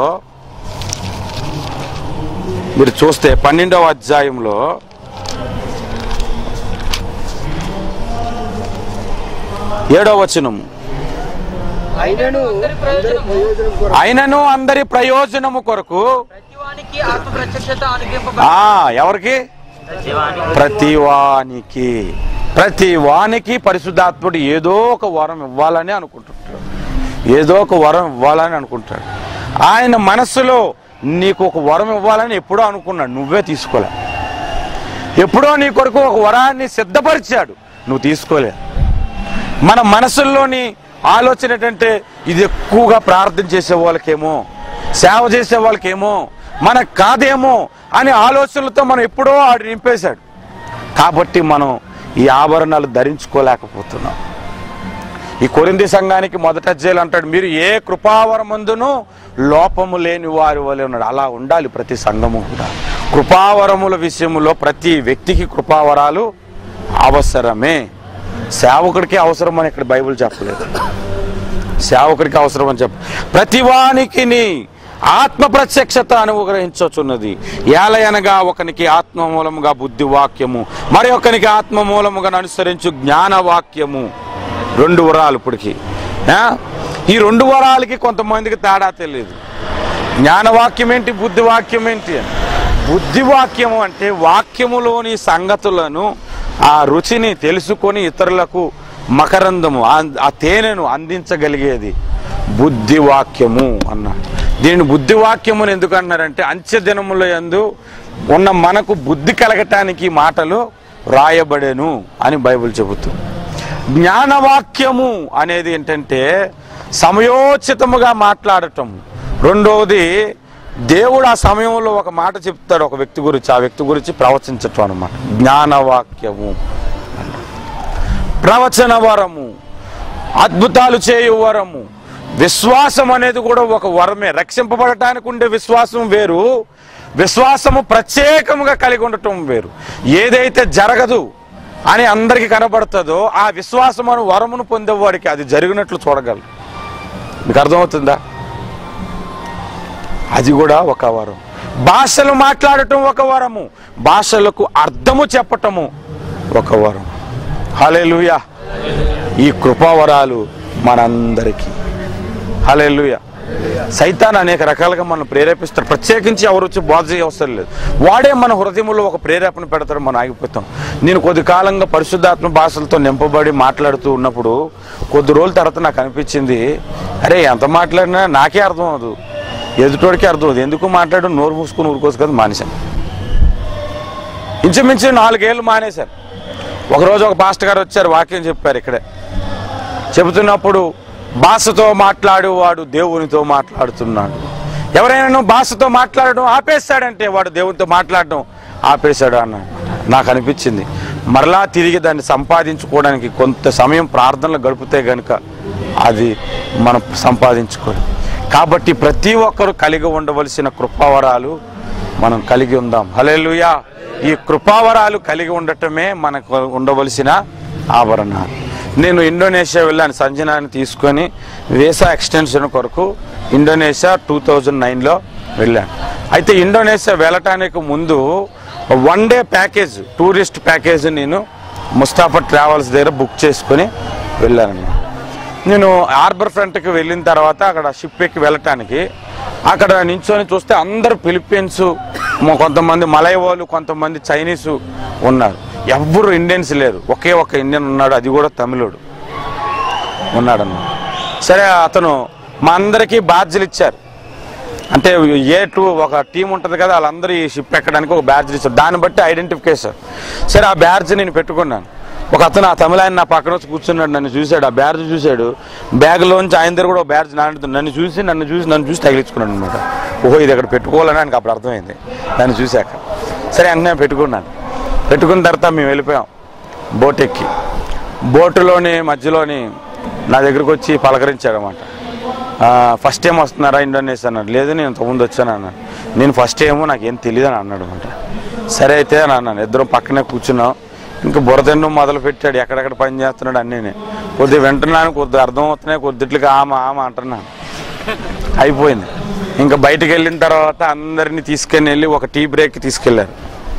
మీరు చూస్తే పన్నెండవ అధ్యాయంలో ఏడవ వచనము అయినను అందరి ప్రయోజనము అయినను అందరి ప్రయోజనము కొరకు ప్రతివానికి ఆత్మ ప్రత్యక్షత అనుగ్రహింపబ ఆ ఎవరికి జీవానికి ప్రతి వానికి ప్రతి వానికి పరిశుద్ధాత్ముడు ఏదో ఒక వరం ఇవ్వాలని అనుకుంటుంటాడు ఏదో ఒక వరం ఇవ్వాలని అనుకుంటాడు ఆయన మనస్సులో నీకు ఒక వరం ఇవ్వాలని ఎప్పుడో అనుకున్నాడు నువ్వే తీసుకోలే ఎప్పుడో నీ కొరకు ఒక వరాన్ని సిద్ధపరిచాడు నువ్వు తీసుకోలే మన మనసుల్లోని ఆలోచన ఏంటంటే ఇది ఎక్కువగా ప్రార్థన చేసే వాళ్ళకేమో సేవ చేసే వాళ్ళకేమో మనకు కాదేమో అనే ఆలోచనలతో మనం ఎప్పుడో ఆడు నింపేశాడు కాబట్టి మనం ఈ ఆభరణాలు ధరించుకోలేకపోతున్నాం ఈ కొరింది సంఘానికి మొదట అధ్యాయులు అంటాడు మీరు ఏ కృపావరమందును లోపము లేని వారి వలె ఉన్నాడు అలా ఉండాలి ప్రతి సంఘము కూడా కృపావరముల విషయంలో ప్రతి వ్యక్తికి కృపావరాలు అవసరమే సేవకుడికి అవసరం అని ఇక్కడ బైబిల్ చెప్పలేదు సేవకుడికి అవసరం అని చెప్ప ప్రతివానికి ఆత్మ ప్రత్యక్షత అనుగ్రహించుచున్నది ఏలయనగా ఒకనికి ఆత్మ మూలముగా బుద్ధి వాక్యము మరి ఒకనికి ఆత్మ మూలముగా అనుసరించు జ్ఞాన వాక్యము రెండు వరాలు ఇప్పటికి ఆ? ఈ రెండు వరాలకి కొంతమందికి తేడా తెలియదు జ్ఞానవాక్యం ఏంటి బుద్ధి వాక్యం ఏంటి అని బుద్ధి వాక్యము అంటే వాక్యములోని సంగతులను ఆ రుచిని తెలుసుకొని ఇతరులకు మకరందము ఆ- ఆ తేనెను అందించగలిగేది బుద్ధి వాక్యము అన్నాడు దీనిని బుద్ధి వాక్యము అని ఎందుకు అన్నారంటే అంత్య దినముల యందు ఉన్న మనకు బుద్ధి కలగటానికి ఈ మాటలు రాయబడెను అని బైబిల్ చెబుతుంది జ్ఞానవాక్యము అనేది ఏంటంటే సమయోచితముగా మాట్లాడటం రెండవది దేవుడు ఆ సమయంలో ఒక మాట చెప్తాడు ఒక వ్యక్తి గురించి ఆ వ్యక్తి గురించి ప్రవచించటం అనమాట జ్ఞానవాక్యము ప్రవచన వరము అద్భుతాలు చేయు వరము విశ్వాసం అనేది కూడా ఒక వరమే రక్షింపబడటానికి ఉండే విశ్వాసం వేరు విశ్వాసము ప్రత్యేకముగా కలిగి ఉండటం వేరు ఏదైతే జరగదు అని అందరికీ కనబడుతుందో ఆ విశ్వాసమును వరమును పొందేవాడికి అది జరిగినట్లు చూడగలరు మీకు అర్థమవుతుందా అది కూడా ఒక వరం భాషలు మాట్లాడటం ఒక వరము భాషలకు అర్థము చెప్పటము ఒక వరం హలే ఈ కృపావరాలు మనందరికీ హలే సైతాన్ అనేక రకాలుగా మనం ప్రేరేపిస్తాడు ప్రత్యేకించి ఎవరు వచ్చి బోధ చేయవసరం లేదు వాడే మన హృదయంలో ఒక ప్రేరేపణ పెడతాడు మనం ఆగిపోతాం నేను కొద్ది కాలంగా పరిశుద్ధాత్మ భాషలతో నింపబడి మాట్లాడుతూ ఉన్నప్పుడు కొద్ది రోజుల తర్వాత నాకు అనిపించింది అరే ఎంత మాట్లాడినా నాకే అర్థం అవ్వదు ఎదుటోడికి అర్థం అవుతుంది ఎందుకు మాట్లాడు నోరు మూసుకుని ఊరుకోసు కదా మానేశాను ఇంచుమించు నాలుగేళ్ళు మానేశారు ఒకరోజు ఒక పాస్టర్ గారు వచ్చారు వాక్యం చెప్పారు ఇక్కడే చెబుతున్నప్పుడు భాషతో మాట్లాడేవాడు దేవునితో మాట్లాడుతున్నాడు ఎవరైనా భాషతో మాట్లాడడం ఆపేస్తాడంటే వాడు దేవునితో మాట్లాడడం ఆపేశాడు అన్నాడు నాకు అనిపించింది మరలా తిరిగి దాన్ని సంపాదించుకోవడానికి కొంత సమయం ప్రార్థనలు గడిపితే గనుక అది మనం సంపాదించుకోవాలి కాబట్టి ప్రతి ఒక్కరు కలిగి ఉండవలసిన కృపావరాలు మనం కలిగి ఉందాం హల్లెలూయా ఈ కృపావరాలు కలిగి ఉండటమే మనకు ఉండవలసిన ఆభరణాలు నేను ఇండోనేషియా వెళ్ళాను సంజనాన్ని తీసుకొని వీసా ఎక్స్టెన్షన్ కొరకు ఇండోనేషియా టూ థౌజండ్ నైన్లో వెళ్ళాను అయితే ఇండోనేషియా వెళ్ళటానికి ముందు one day package tourist package నేను ముస్తాఫా ట్రావెల్స్ దగ్గర బుక్ చేసుకొని వెళ్ళాను నేను హార్బర్ ఫ్రంట్కి వెళ్ళిన తర్వాత అక్కడ షిప్ ఎక్కి వెళ్ళటానికి అక్కడ నించొని చూస్తే అందరు ఫిలిప్పీన్స్ మ- కొంతమంది మలై వాళ్ళు కొంతమంది చైనీసు ఉన్నారు ఎవ్వరు ఇండియన్స్ లేరు ఒకే ఒక ఇండియన్ ఉన్నాడు అది కూడా తమిళుడు ఉన్నాడన్న సరే అతను మా అందరికీ బాధ్యతలు ఇచ్చారు అంటే ఏ టూ ఒక టీం ఉంటుంది కదా వాళ్ళందరూ ఈ షిప్ ఎక్కడానికి ఒక బ్యాడ్జ్ ఇచ్చారు దాన్ని బట్టి ఐడెంటిఫికేషన్ సరే ఆ బ్యాడ్జ్ నేను పెట్టుకున్నాను ఒక అతను ఆ తమిళ ఆయన నా పక్కన వచ్చి కూర్చున్నాడు నన్ను చూశాడు ఆ బ్యాడ్జ్ చూశాడు బ్యాగ్లోంచి ఆయన దగ్గర కూడా ఒక బ్యాడ్జ్ నాటుతుంది నన్ను చూసి నన్ను చూసి నన్ను చూసి తగిలించుకున్నాడు అనమాట ఓహో ఇది అక్కడ పెట్టుకోవాలని ఆయనకు అప్పుడు అర్థమైంది నన్ను చూశాక సరే వెంటనే పెట్టుకున్నాను పెట్టుకున్న తర్వాత మేము వెళ్ళిపోయాం బోట్ ఎక్కి బోటులోని మధ్యలోని నా దగ్గరకు వచ్చి పలకరించాడు అనమాట ఫస్ట్ టైం వస్తున్నారా ఇండోనేషియా అన్నాడు లేదు నేను ఇంతకుముందు వచ్చాను అన్నాడు నేను ఫస్ట్ టైము నాకు ఏం తెలియదు అని అన్నాడు అనమాట సరే అయితే అని అన్నాను ఇద్దరం పక్కనే కూర్చున్నాం ఇంకా బురదెన్ను మొదలు పెట్టాడు ఎక్కడెక్కడ పని చేస్తున్నాడు అన్నీ కొద్దిగా వింటున్నాను కొద్దిగా అర్థం అవుతున్నాయి కొద్దిట్లకి ఆమ ఆమ అంటున్నాను అయిపోయింది ఇంకా బయటికి వెళ్ళిన తర్వాత అందరినీ తీసుకొని వెళ్ళి ఒక టీ బ్రేక్ తీసుకెళ్లారు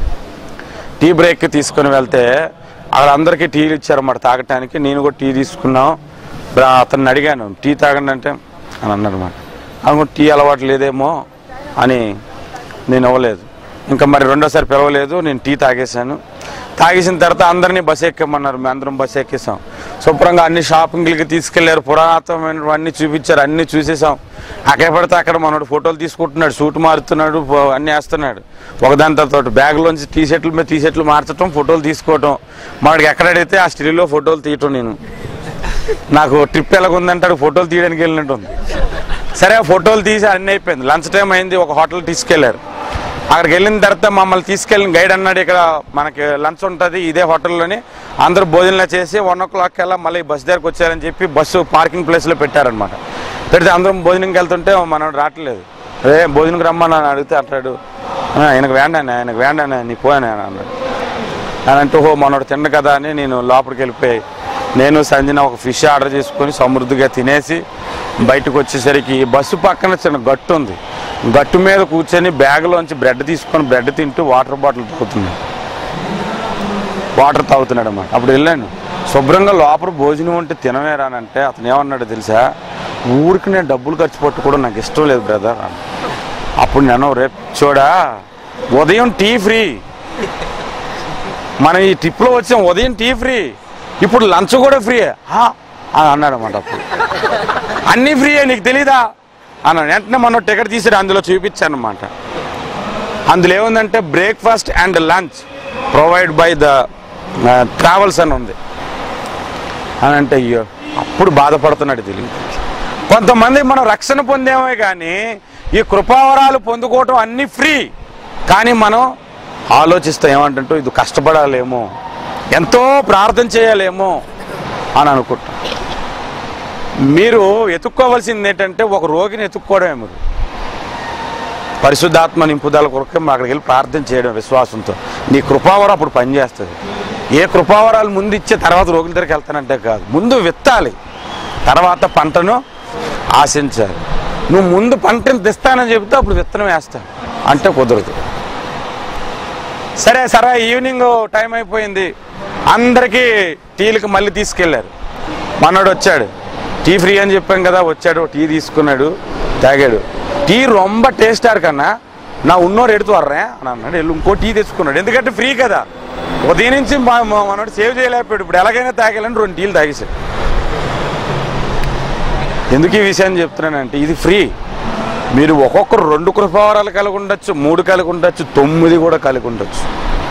టీ బ్రేక్ తీసుకొని వెళ్తే అక్కడ అందరికీ టీలు ఇచ్చారన్నమాట తాగటానికి నేను కూడా టీ తీసుకున్నాం బ్రా- అతన్ని అడిగాను టీ తాగండి అంటే అని అన్నారు అనమాట అనుకుంటే టీ అలవాటు లేదేమో అని నేను ఇవ్వలేదు ఇంకా మరి రెండోసారి పిలవలేదు నేను టీ తాగేశాను తాగేసిన తర్వాత అందరినీ బస్ ఎక్కమన్నారు మేము అందరం బస్ ఎక్కేసాం శుభ్రంగా అన్ని షాపింగ్లకి తీసుకెళ్లారు పురాతనమైనవన్నీ చూపించారు అన్ని చూసేసాం అక్కడ పడితే అక్కడ మనోడు ఫోటోలు తీసుకుంటున్నాడు సూట్ మారుతున్నాడు ఫో- అన్ని వేస్తున్నాడు ఒకదాని తర్వాత బ్యాగ్లోంచి టీ షర్ట్ల మీద టీ షర్ట్లు మార్చడం ఫోటోలు తీసుకోవటం మనకి ఎక్కడ అడిగితే ఆ స్టిల్లో ఫోటోలు తీయటం నేను నాకు ట్రిప్ ఎలాగుందంటే ఫోటోలు తీయడానికి వెళ్ళినట్టు ఉంది సరే ఆ ఫోటోలు తీసి అన్నీ అయిపోయింది లంచ్ టైం అయింది ఒక హోటల్ తీసుకెళ్లారు అక్కడికి వెళ్ళిన తర్వాత మమ్మల్ని తీసుకెళ్ళిన గైడ్ అన్నాడు ఇక్కడ మనకి లంచ్ ఉంటుంది ఇదే హోటల్లోని అందరూ భోజనం చేసి వన్ ఓ క్లాక్ కల్లా మళ్ళీ బస్ దగ్గరకు వచ్చారని చెప్పి బస్సు పార్కింగ్ ప్లేస్లో పెట్టారనమాట పెడితే అందరం భోజనంకి వెళ్తుంటే మనోడు రావట్లేదు రే భోజనంకి రమ్మని అని అడిగితే అంటాడు "ఆ, ఆయనకు వేండానే ఆయనకు వేండానే నీ పోయానే అని అన్నాడు అని అంటే ఓహో మనోడు తిండ కదా అని నేను లోపలికి వెళ్ళిపోయి నేను సంజన ఒక ఫిష్ ఆర్డర్ చేసుకొని సమృద్ధిగా తినేసి బయటకు వచ్చేసరికి బస్సు పక్కన చిన్న గట్టు ఉంది గట్టు మీద కూర్చొని బ్యాగ్లోంచి బ్రెడ్ తీసుకొని బ్రెడ్ తింటూ వాటర్ బాటిల్ తాగుతున్నాడు వాటర్ తాగుతున్నాడు అన్నమాట అప్పుడు వెళ్ళాను శుభ్రంగా లోపల భోజనం ఉంటే తినవేరా అని అంటే అతను ఏమన్నాడు తెలుసా ఊరికి నేను డబ్బులు ఖర్చు పెట్టుకోవడం నాకు ఇష్టం లేదు బ్రదర్ అని అప్పుడు నేను రేపు చూడా ఉదయం టీ ఫ్రీ మనం ఈ ట్రిప్లో వచ్చాం ఉదయం టీ ఫ్రీ ఇప్పుడు లంచ్ కూడా ఫ్రీ అని అన్నాడు అనమాట అప్పుడు అన్నీ ఫ్రీయే నీకు తెలీదా అన్నాడు వెంటనే మనం టికెట్ తీసాడు అందులో చూపించాను అనమాట అందులో ఏముందంటే breakfast and lunch provide by the travels అని ఉంది అని అంటే అయ్యో అప్పుడు బాధపడుతున్నాడు తెలియదు కొంతమంది మనం రక్షణ పొందేమే కానీ ఈ కృపావరాలు పొందుకోవటం అన్నీ ఫ్రీ కానీ మనం ఆలోచిస్తాం ఏమంటుంటూ ఇది కష్టపడాలేమో ఎంతో ప్రార్థన చేయాలేమో అని అనుకుంటాం మీరు ఎత్తుక్కోవాల్సింది ఏంటంటే ఒక రోగిని ఎత్తుక్కోవడమే మీరు పరిశుద్ధాత్మ నింపుదల కొరకు అక్కడికి వెళ్ళి ప్రార్థన చేయడం విశ్వాసంతో నీ కృపావరం అప్పుడు పనిచేస్తుంది ఏ కృపావరాలు ముందు ఇచ్చే తర్వాత రోగుల దగ్గరికి వెళ్తానంటే కాదు ముందు విత్తాలి తర్వాత పంటను ఆశించాలి నువ్వు ముందు పంటను తెస్తానని చెబితే అప్పుడు విత్తనం వేస్తాను అంటే కుదరదు సరే సరే ఈవినింగ్ టైం అయిపోయింది అందరికీ టీలకు మళ్ళీ తీసుకెళ్లారు మనోడు వచ్చాడు టీ ఫ్రీ అని చెప్పాం కదా వచ్చాడు టీ తీసుకున్నాడు తాగాడు టీ రొంబ టేస్ట్ కన్నా నా ఉన్నోరు ఎడుతూ వర్రా అని అన్నాడు వెళ్ళి ఇంకో టీ తెచ్చుకున్నాడు ఎందుకంటే ఫ్రీ కదా ఉదయం నుంచి మా- మా మనోడు సేవ్ చేయలేకపోయాడు ఇప్పుడు ఎలాగైనా తాగాలని రెండు టీలు తాగేశాడు ఎందుకు ఈ విషయాన్ని చెప్తున్నానంటే ఇది ఫ్రీ మీరు ఒక్కొక్కరు రెండు కృపావరాలు కలిగి ఉండొచ్చు మూడు కలిగి ఉండొచ్చు తొమ్మిది కూడా కలిగి ఉండొచ్చు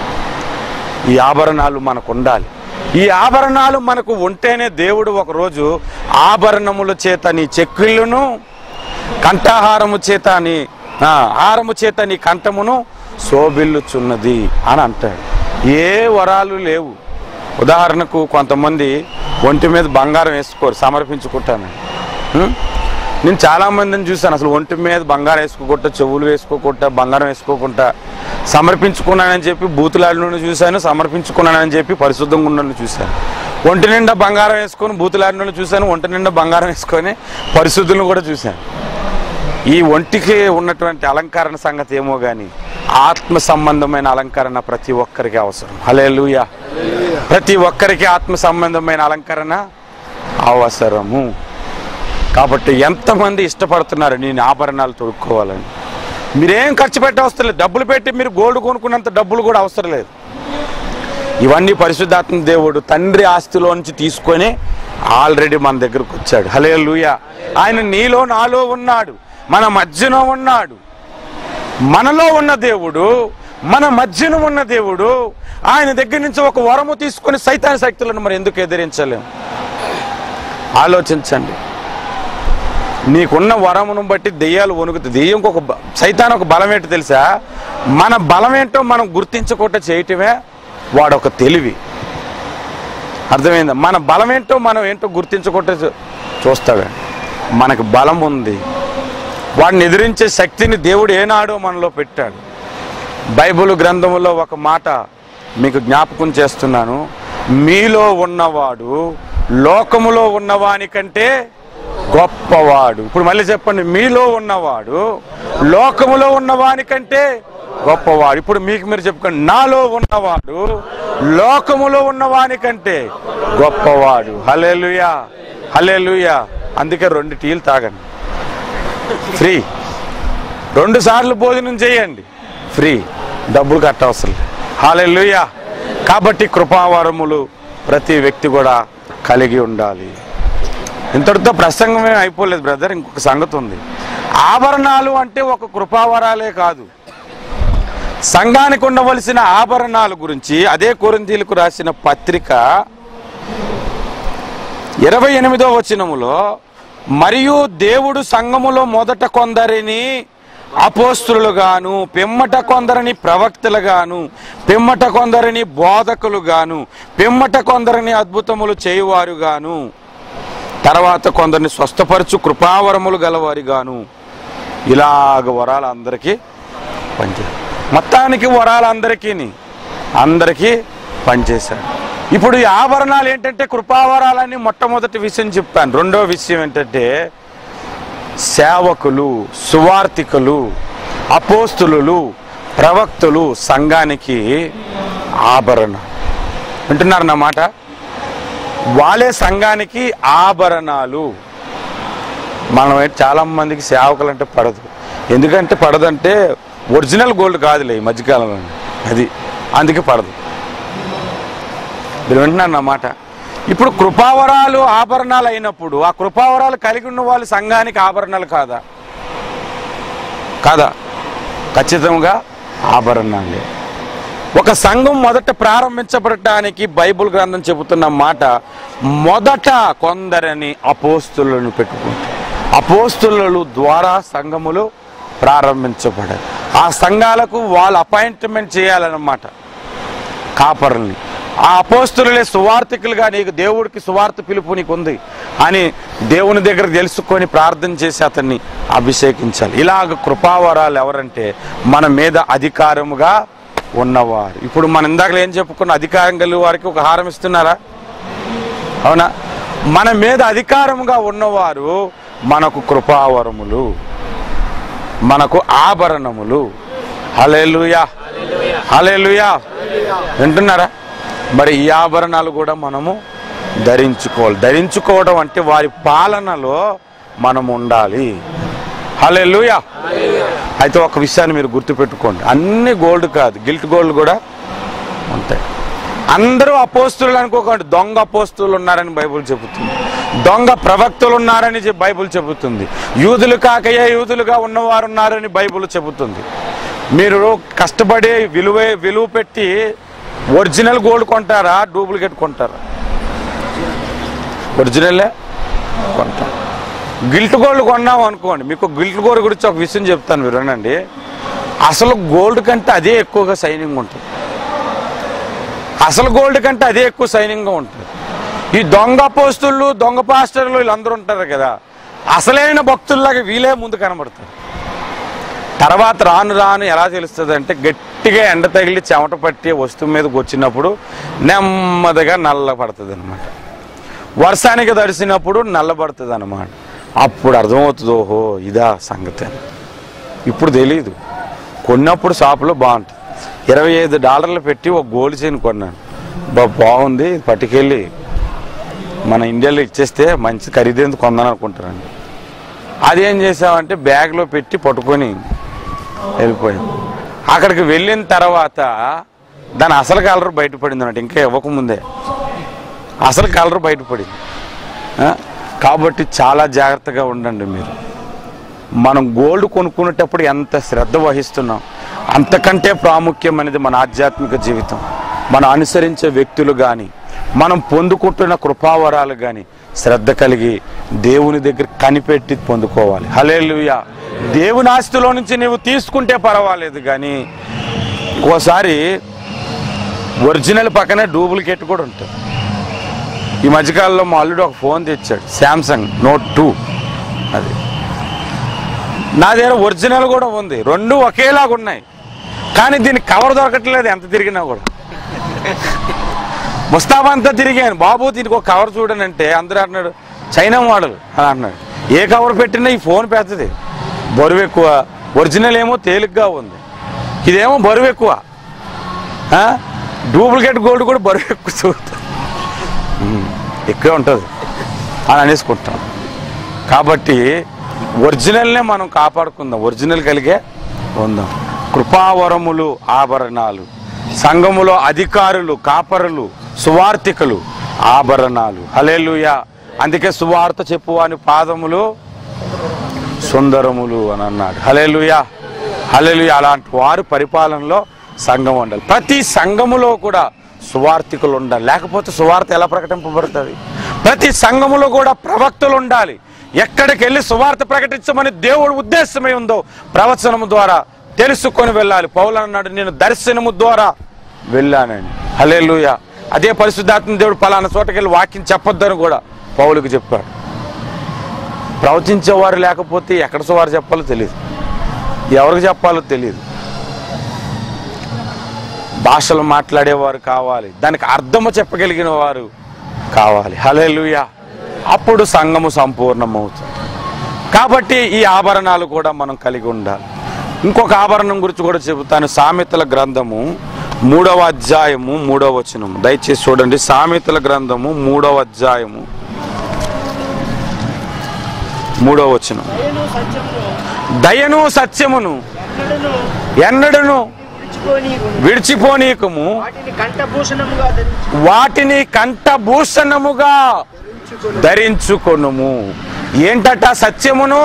ఈ ఆభరణాలు మనకు ఉండాలి ఈ ఆభరణాలు మనకు ఉంటేనే దేవుడు ఒకరోజు ఆభరణముల చేత నీ చెక్కిళ్ళును కంఠాహారము చేత నీ ఆ, హారము చేత నీ కంఠమును శోభిల్లుచున్నది అని అంటాడు ఏ వరాలు లేవు ఉదాహరణకు కొంతమంది ఒంటి మీద బంగారం వేసుకోరు సమర్పించుకుంటాను హ్మ్? నేను చాలా మందిని చూశాను అసలు ఒంటి మీద బంగారం వేసుకోకుండా చెవులు వేసుకోకుండా బంగారం వేసుకోకుండా సమర్పించుకున్నానని చెప్పి బూతులాడిని చూశాను సమర్పించుకున్నానని చెప్పి పరిశుద్ధంగా ఉన్నాను చూశాను ఒంటి నిండా బంగారం వేసుకొని బూతులాడిని చూశాను ఒంటి నిండా బంగారం వేసుకొని పరిశుద్ధులను కూడా చూశాను ఈ ఒంటికి ఉన్నటువంటి అలంకరణ సంగతి ఏమో గాని ఆత్మ సంబంధమైన అలంకరణ ప్రతి ఒక్కరికి అవసరం హల్లెలూయా ప్రతి ఒక్కరికి ఆత్మ సంబంధమైన అలంకరణ అవసరము కాబట్టి ఎంతమంది ఇష్టపడుతున్నారు నేను ఆభరణాలు తొడుక్కోవాలని మీరేం ఖర్చు పెట్టే అవసరం లేదు డబ్బులు పెట్టి మీరు గోల్డ్ కొనుక్కున్నంత డబ్బులు కూడా అవసరం లేదు ఇవన్నీ పరిశుద్ధాత్మ దేవుడు తండ్రి ఆస్తిలో నుంచి తీసుకొని ఆల్రెడీ మన దగ్గరకు వచ్చాడు హలే ఆయన నీలో నాలో ఉన్నాడు మన మధ్యన ఉన్నాడు మనలో ఉన్న దేవుడు మన మధ్యన ఉన్న దేవుడు ఆయన దగ్గర నుంచి ఒక వరము తీసుకొని సైతాన్ శక్తులను మరి ఎందుకు ఎదిరించలేం ఆలోచించండి నీకున్న వరమును బట్టి దెయ్యాలు వణుకుతుంది దెయ్యంకి ఒక బ- సైతాన్ ఒక బలం ఏంటో తెలుసా మన బలం ఏంటో మనం గుర్తించకుండా చేయటమే వాడు ఒక తెలివి అర్థమైందా మన బలం ఏంటో మనం ఏంటో గుర్తించకుండా చూ- చూస్తాడు మనకు బలం ఉంది వాడిని ఎదిరించే శక్తిని దేవుడు ఏనాడో మనలో పెట్టాడు బైబిల్ గ్రంథములో ఒక మాట మీకు జ్ఞాపకం చేస్తున్నాను మీలో ఉన్నవాడు లోకములో ఉన్నవాని కంటే గొప్పవాడు ఇప్పుడు మళ్ళీ చెప్పండి మీలో ఉన్నవాడు లోకములో ఉన్నవాని కంటే గొప్పవాడు ఇప్పుడు మీకు మీరు చెప్పుకోండి నాలో ఉన్నవాడు లోకములో ఉన్నవాని కంటే గొప్పవాడు హలేలుయా హలేలుయా అందుకే రెండు టీలు తాగండి ఫ్రీ రెండు సార్లు భోజనం చేయండి ఫ్రీ డబ్బులు కట్టవసరం హాలెల్లుయా కాబట్టి కృపావరములు ప్రతి వ్యక్తి కూడా కలిగి ఉండాలి ఇంతటితో ప్రసంగమే అయిపోలేదు బ్రదర్ ఇంకొక సంగతి ఉంది ఆభరణాలు అంటే ఒక కృపావరాలే కాదు సంఘానికి ఉండవలసిన ఆభరణాల గురించి అదే కొరింథీలకు రాసిన పత్రిక ఇరవై ఎనిమిదో వచనములో మరియు దేవుడు సంఘములో మొదట కొందరిని అపోస్తులుగాను పిమ్మట కొందరిని ప్రవక్తలుగాను పిమ్మట కొందరిని బోధకులుగాను పిమ్మట కొందరిని అద్భుతములు చేయువారుగాను తర్వాత కొందరిని స్వస్థపరచు కృపావరములు గలవారిగాను ఇలాగ వరాలు అందరికీ పనిచేయాలి మొత్తానికి వరాలు అందరికీ అందరికీ పనిచేశాడు ఇప్పుడు ఈ ఆభరణాలు ఏంటంటే కృపావరాలని మొట్టమొదటి విషయం చెప్పాను రెండో విషయం ఏంటంటే సేవకులు సువార్థికులు అపోస్తులు ప్రవక్తులు సంఘానికి ఆభరణ వింటున్నారు నా మాట వాళ్ళే సంఘానికి ఆభరణాలు మనం అయితే చాలా మందికి సేవకులు అంటే పడదు ఎందుకంటే పడదంటే ఒరిజినల్ గోల్డ్ కాదులే ఈ మధ్యకాలంలో అది అందుకే పడదు మీరు వింటున్నారు నా మాట ఇప్పుడు కృపావరాలు ఆభరణాలు అయినప్పుడు ఆ కృపావరాలు కలిగి ఉన్న వాళ్ళు సంఘానికి ఆభరణాలు కాదా కాదా ఖచ్చితంగా ఆభరణాలే ఒక సంఘం మొదట ప్రారంభించబడటానికి బైబిల్ గ్రంథం చెబుతున్న మాట మొదట కొందరని అపోస్తులను పెట్టుకుంటారు అపోస్తులు ద్వారా సంఘములు ప్రారంభించబడారు ఆ సంఘాలకు వాళ్ళు అపాయింట్మెంట్ చేయాలన్నమాట కాపర్ని ఆ అపోస్తులే సువార్థికులుగా నీకు దేవుడికి సువార్త పిలుపు నీకు ఉంది అని దేవుని దగ్గర తెలుసుకొని ప్రార్థన చేసి అతన్ని అభిషేకించాలి ఇలాగ కృపావరాలు ఎవరంటే మన మీద అధికారముగా ఉన్నవారు ఇప్పుడు మన ఇందాక ఏం చెప్పుకున్న అధికారం కలిగి వారికి ఒక హారం ఇస్తున్నారా అవునా మన మీద అధికారముగా ఉన్నవారు మనకు కృపావరములు మనకు ఆభరణములు హలేలుయా హలేలుయా వింటున్నారా మరి ఈ ఆభరణాలు కూడా మనము ధరించుకోవాలి ధరించుకోవడం అంటే వారి పాలనలో మనం ఉండాలి హలేలుయా అయితే ఒక విషయాన్ని మీరు గుర్తుపెట్టుకోండి అన్ని గోల్డ్ కాదు గిల్ట్ గోల్డ్ కూడా ఉంటాయి అందరూ అపోస్తులు అనుకోకండి దొంగ అపోస్తులు ఉన్నారని బైబుల్ చెబుతుంది దొంగ ప్రవక్తలు ఉన్నారని చె- బైబుల్ చెబుతుంది యూదులు కాకయే యూదులుగా ఉన్నవారు ఉన్నారని బైబుల్ చెబుతుంది మీరు కష్టపడి విలువ విలువ పెట్టి ఒరిజినల్ గోల్డ్ కొంటారా డూప్లికేట్ కొంటారా ఒరిజినలే కొంటాం గిల్ట్ గోల్డ్ కొన్నాం అనుకోండి మీకు గిల్ట్ గోల్డ్ గురించి ఒక విషయం చెప్తాను మీరు వినండి అసలు గోల్డ్ కంటే అదే ఎక్కువగా సైనింగ్ ఉంటుంది అసలు గోల్డ్ కంటే అదే ఎక్కువ సైనింగ్గా ఉంటుంది ఈ దొంగ పోస్తులు దొంగ పాస్టర్లు వీళ్ళందరూ ఉంటారు కదా అసలైన భక్తుల్లాగా వీలే ముందు కనబడతారు తర్వాత రాను రాను ఎలా తెలుస్తుంది అంటే గట్టిగా ఎండ తగిలి చెమట పట్టి వస్తువు మీదకి వచ్చినప్పుడు నెమ్మదిగా నల్ల పడుతుంది అనమాట వర్షానికి తడిసినప్పుడు నల్లబడుతుంది అనమాట అప్పుడు అర్థమవుతుంది ఓహో ఇదా సంగతి అని ఇప్పుడు తెలియదు కొన్నప్పుడు షాపులో బాగుంటుంది ఇరవై ఐదు డాలర్లు పెట్టి ఒక గోల్డ్ చైన్ కొన్నాను బా బాగుంది పట్టుకెళ్ళి మన ఇండియాలో ఇచ్చేస్తే మంచి ఖరీదైంది కొందాను అనుకుంటారండి అదేం చేసామంటే బ్యాగ్లో పెట్టి పట్టుకొని వెళ్ళిపోయాం అక్కడికి వెళ్ళిన తర్వాత దాని అసలు కలర్ బయటపడింది అన్నట్టు ఇంకా ఇవ్వకముందే అసలు కలర్ బయటపడింది ఆ? కాబట్టి చాలా జాగ్రత్తగా ఉండండి మీరు మనం గోల్డ్ కొనుక్కునేటప్పుడు ఎంత శ్రద్ధ వహిస్తున్నాం అంతకంటే ప్రాముఖ్యమైనది మన ఆధ్యాత్మిక జీవితం మనం అనుసరించే వ్యక్తులు కానీ మనం పొందుకుంటున్న కృపావరాలు కానీ శ్రద్ధ కలిగి దేవుని దగ్గర కనిపెట్టి పొందుకోవాలి హలేలుయా దేవుని ఆస్తిలో నుంచి నీవు తీసుకుంటే పర్వాలేదు కానీ ఓసారి ఒరిజినల్ పక్కనే డూప్లికేట్ కూడా ఉంటుంది ఈ మధ్యకాలంలో మా అల్లుడు ఒక ఫోన్ తెచ్చాడు శాంసంగ్ నోట్ టూ అది నా దగ్గర ఒరిజినల్ కూడా ఉంది రెండు ఒకేలాగా ఉన్నాయి కానీ దీనికి కవర్ దొరకట్లేదు ఎంత తిరిగినా కూడా ముస్తాబా అంతా తిరిగాను బాబు దీనికి ఒక కవర్ చూడనంటే అందరూ అంటున్నాడు చైనా మోడల్ అని అంటున్నాడు ఏ కవర్ పెట్టినా ఈ ఫోన్ పెద్దది బరువు ఎక్కువ ఒరిజినల్ ఏమో తేలిగ్గా ఉంది ఇదేమో బరువు ఎక్కువ ఆ? డూప్లికేట్ గోల్డ్ కూడా బరువు ఎక్కువ చూస్తుంది ఉమ్, ఎక్కువే ఉంటుంది అని అనేసుకుంటాం కాబట్టి ఒరిజినల్నే మనం కాపాడుకుందాం ఒరిజినల్ కలిగే ఉందాం కృపావరములు ఆభరణాలు సంఘములో అధికారులు కాపరులు సువార్థికులు ఆభరణాలు హలేలుయా అందుకే సువార్త చెప్పువాని పాదములు సుందరములు అని అన్నాడు హలేలుయా హలేలుయా అలాంటి వారు పరిపాలనలో సంఘం ఉండాలి ప్రతి సంఘములో కూడా సువార్థికులు ఉండాలి లేకపోతే సువార్త ఎలా ప్రకటింపబడుతుంది ప్రతి సంఘములో కూడా ప్రవక్తలు ఉండాలి ఎక్కడికి వెళ్ళి సువార్త ప్రకటించమని దేవుడు ఉద్దేశమై ఉందో ప్రవచనము ద్వారా తెలుసుకొని వెళ్ళాలి పౌలు అన్నాడు నేను దర్శనము ద్వారా వెళ్ళానని హలేలుయా అదే పరిశుద్ధాత్మ దేవుడు పలానా చోటకి వెళ్ళి వాక్యం చెప్పొద్దని కూడా పౌలుకి చెప్పాడు ప్రవచించేవారు లేకపోతే ఎక్కడ సువారు చెప్పాలో తెలియదు ఎవరికి చెప్పాలో తెలియదు భాషలు మాట్లాడేవారు కావాలి దానికి అర్థము చెప్పగలిగిన వారు కావాలి హలేలుయా అప్పుడు సంఘము సంపూర్ణమవుతుంది కాబట్టి ఈ ఆభరణాలు కూడా మనం కలిగి ఉండాలి ఇంకొక ఆభరణం గురించి కూడా చెబుతాను సామెతల గ్రంథము మూడవ అధ్యాయము మూడవ వచనము దయచేసి చూడండి సామెతల గ్రంథము మూడవ అధ్యాయము మూడవ వచనం దయను సత్యమును దయను సత్యమును ఎన్నడను ఎన్నడను విడిచిపోని విడిచిపోనీకము వాటిని కంఠభూషణముగా ధరించి వాటిని కంఠభూషణముగా ధరించుకొని ధరించుకొనుము ఏంటట సత్యమును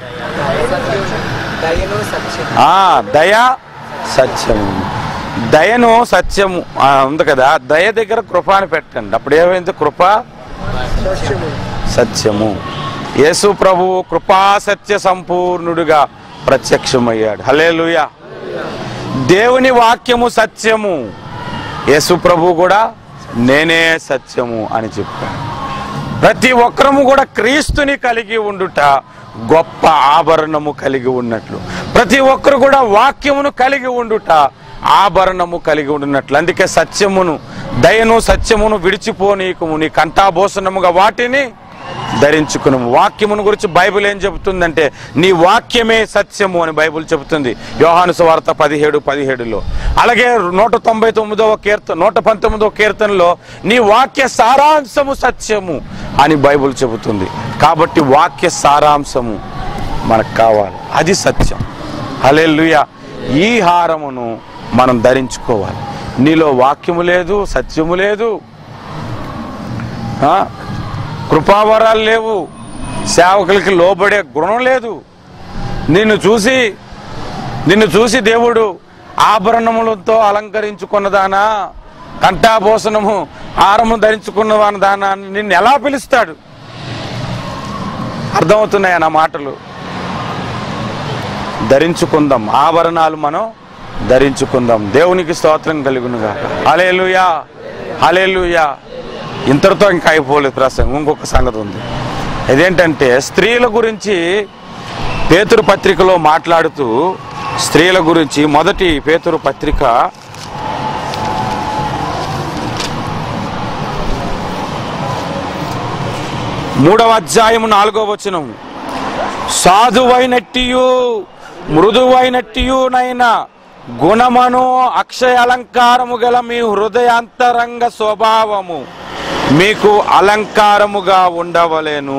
దయను సత్యం ఆ దయ సత్యము దయను సత్యము ఆ, ఉంది కదా దయ దగ్గర కృప అని పెట్టండి అప్పుడు ఏమైంది కృప సత్యము సత్యము యేసు ప్రభువు కృపా సత్య సంపూర్ణుడిగా ప్రత్యక్షమయ్యాడు హలేలుయా దేవుని వాక్యము సత్యము యేసు ప్రభు కూడా నేనే సత్యము అని చెప్పాడు ప్రతి ఒక్కరము కూడా క్రీస్తుని కలిగి ఉండుట గొప్ప ఆభరణము కలిగి ఉన్నట్లు ప్రతి ఒక్కరు కూడా వాక్యమును కలిగి ఉండుట ఆభరణము కలిగి ఉండినట్లు అందుకే సత్యమును దయను సత్యమును విడిచిపోనీయకము నీ కంఠాభూషణముగా వాటిని ధరించుకును వాక్యమును గురించి బైబిల్ ఏం చెబుతుందంటే నీ వాక్యమే సత్యము అని బైబిల్ చెబుతుంది యోహాను సువార్త పదిహేడు పదిహేడులో అలాగే నూట తొంభై తొమ్మిదవ కీర్తన నూట పంతొమ్మిదవ కీర్తనలో నీ వాక్య సారాంశము సత్యము అని బైబిల్ చెబుతుంది కాబట్టి వాక్య సారాంశము మనకు కావాలి అది సత్యం హల్లెలూయా ఈ హారమును మనం ధరించుకోవాలి నీలో వాక్యము లేదు సత్యము లేదు ఆ? కృపావరాలు లేవు సేవకులకి లోబడే గుణం లేదు నిన్ను చూసి నిన్ను చూసి దేవుడు ఆభరణములతో అలంకరించుకున్నదానా కంఠాభూషణము హారము ధరించుకున్నవాని దానా అని నిన్ను ఎలా పిలుస్తాడు అర్థమవుతున్నాయా నా మాటలు ధరించుకుందాం ఆభరణాలు మనం ధరించుకుందాం దేవునికి స్తోత్రం కలుగునుగా హలేలుయా హలేలుయా ఇంతటితో ఇంకా అయిపోలేదు ప్రసంగం ఇంకొక సంగతి ఉంది ఇదేంటంటే స్త్రీల గురించి పేతురు పత్రికలో మాట్లాడుతూ స్త్రీల గురించి మొదటి పేతురు పత్రిక మూడవ అధ్యాయము నాలుగో వచనం సాధువైనట్టియు మృదువైనట్టియునైన గుణమను అక్షయ అలంకారము గల మీ హృదయాంతరంగ స్వభావము మీకు అలంకారముగా ఉండవలెను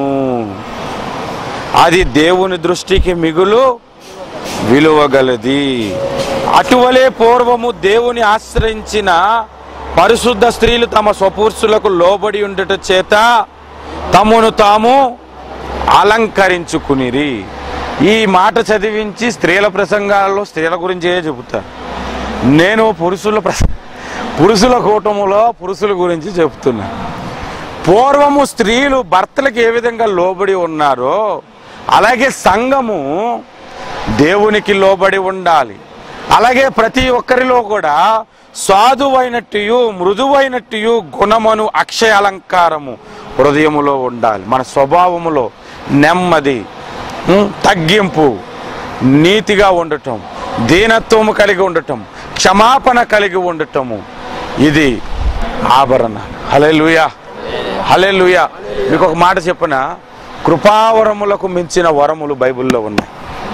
అది దేవుని దృష్టికి మిగులు విలువగలది అటువలే పూర్వము దేవుని ఆశ్రయించిన పరిశుద్ధ స్త్రీలు తమ స్వపురుషులకు లోబడి ఉండట చేత తమను తాము అలంకరించుకునిరి ఈ మాట చదివించి స్త్రీల ప్రసంగాల్లో స్త్రీల గురించే చెబుతాను నేను పురుషుల ప్రస పురుషుల కూటములో పురుషుల గురించి చెప్తున్నా పూర్వము స్త్రీలు భర్తలకు ఏ విధంగా లోబడి ఉన్నారో అలాగే సంఘము దేవునికి లోబడి ఉండాలి అలాగే ప్రతి ఒక్కరిలో కూడా సాధువైనట్టు మృదువైనట్టు గుణమును అక్షయ అలంకారము హృదయములో ఉండాలి మన స్వభావములో నెమ్మది ఉం, తగ్గింపు నీతిగా ఉండటం దీనత్వము కలిగి ఉండటం క్షమాపణ కలిగి ఉండటము ఇది ఆభరణ హలెలుయా హలెలుయా మీకు ఒక మాట చెప్పన కృపావరములకు మించిన వరములు బైబిల్లో ఉన్నాయి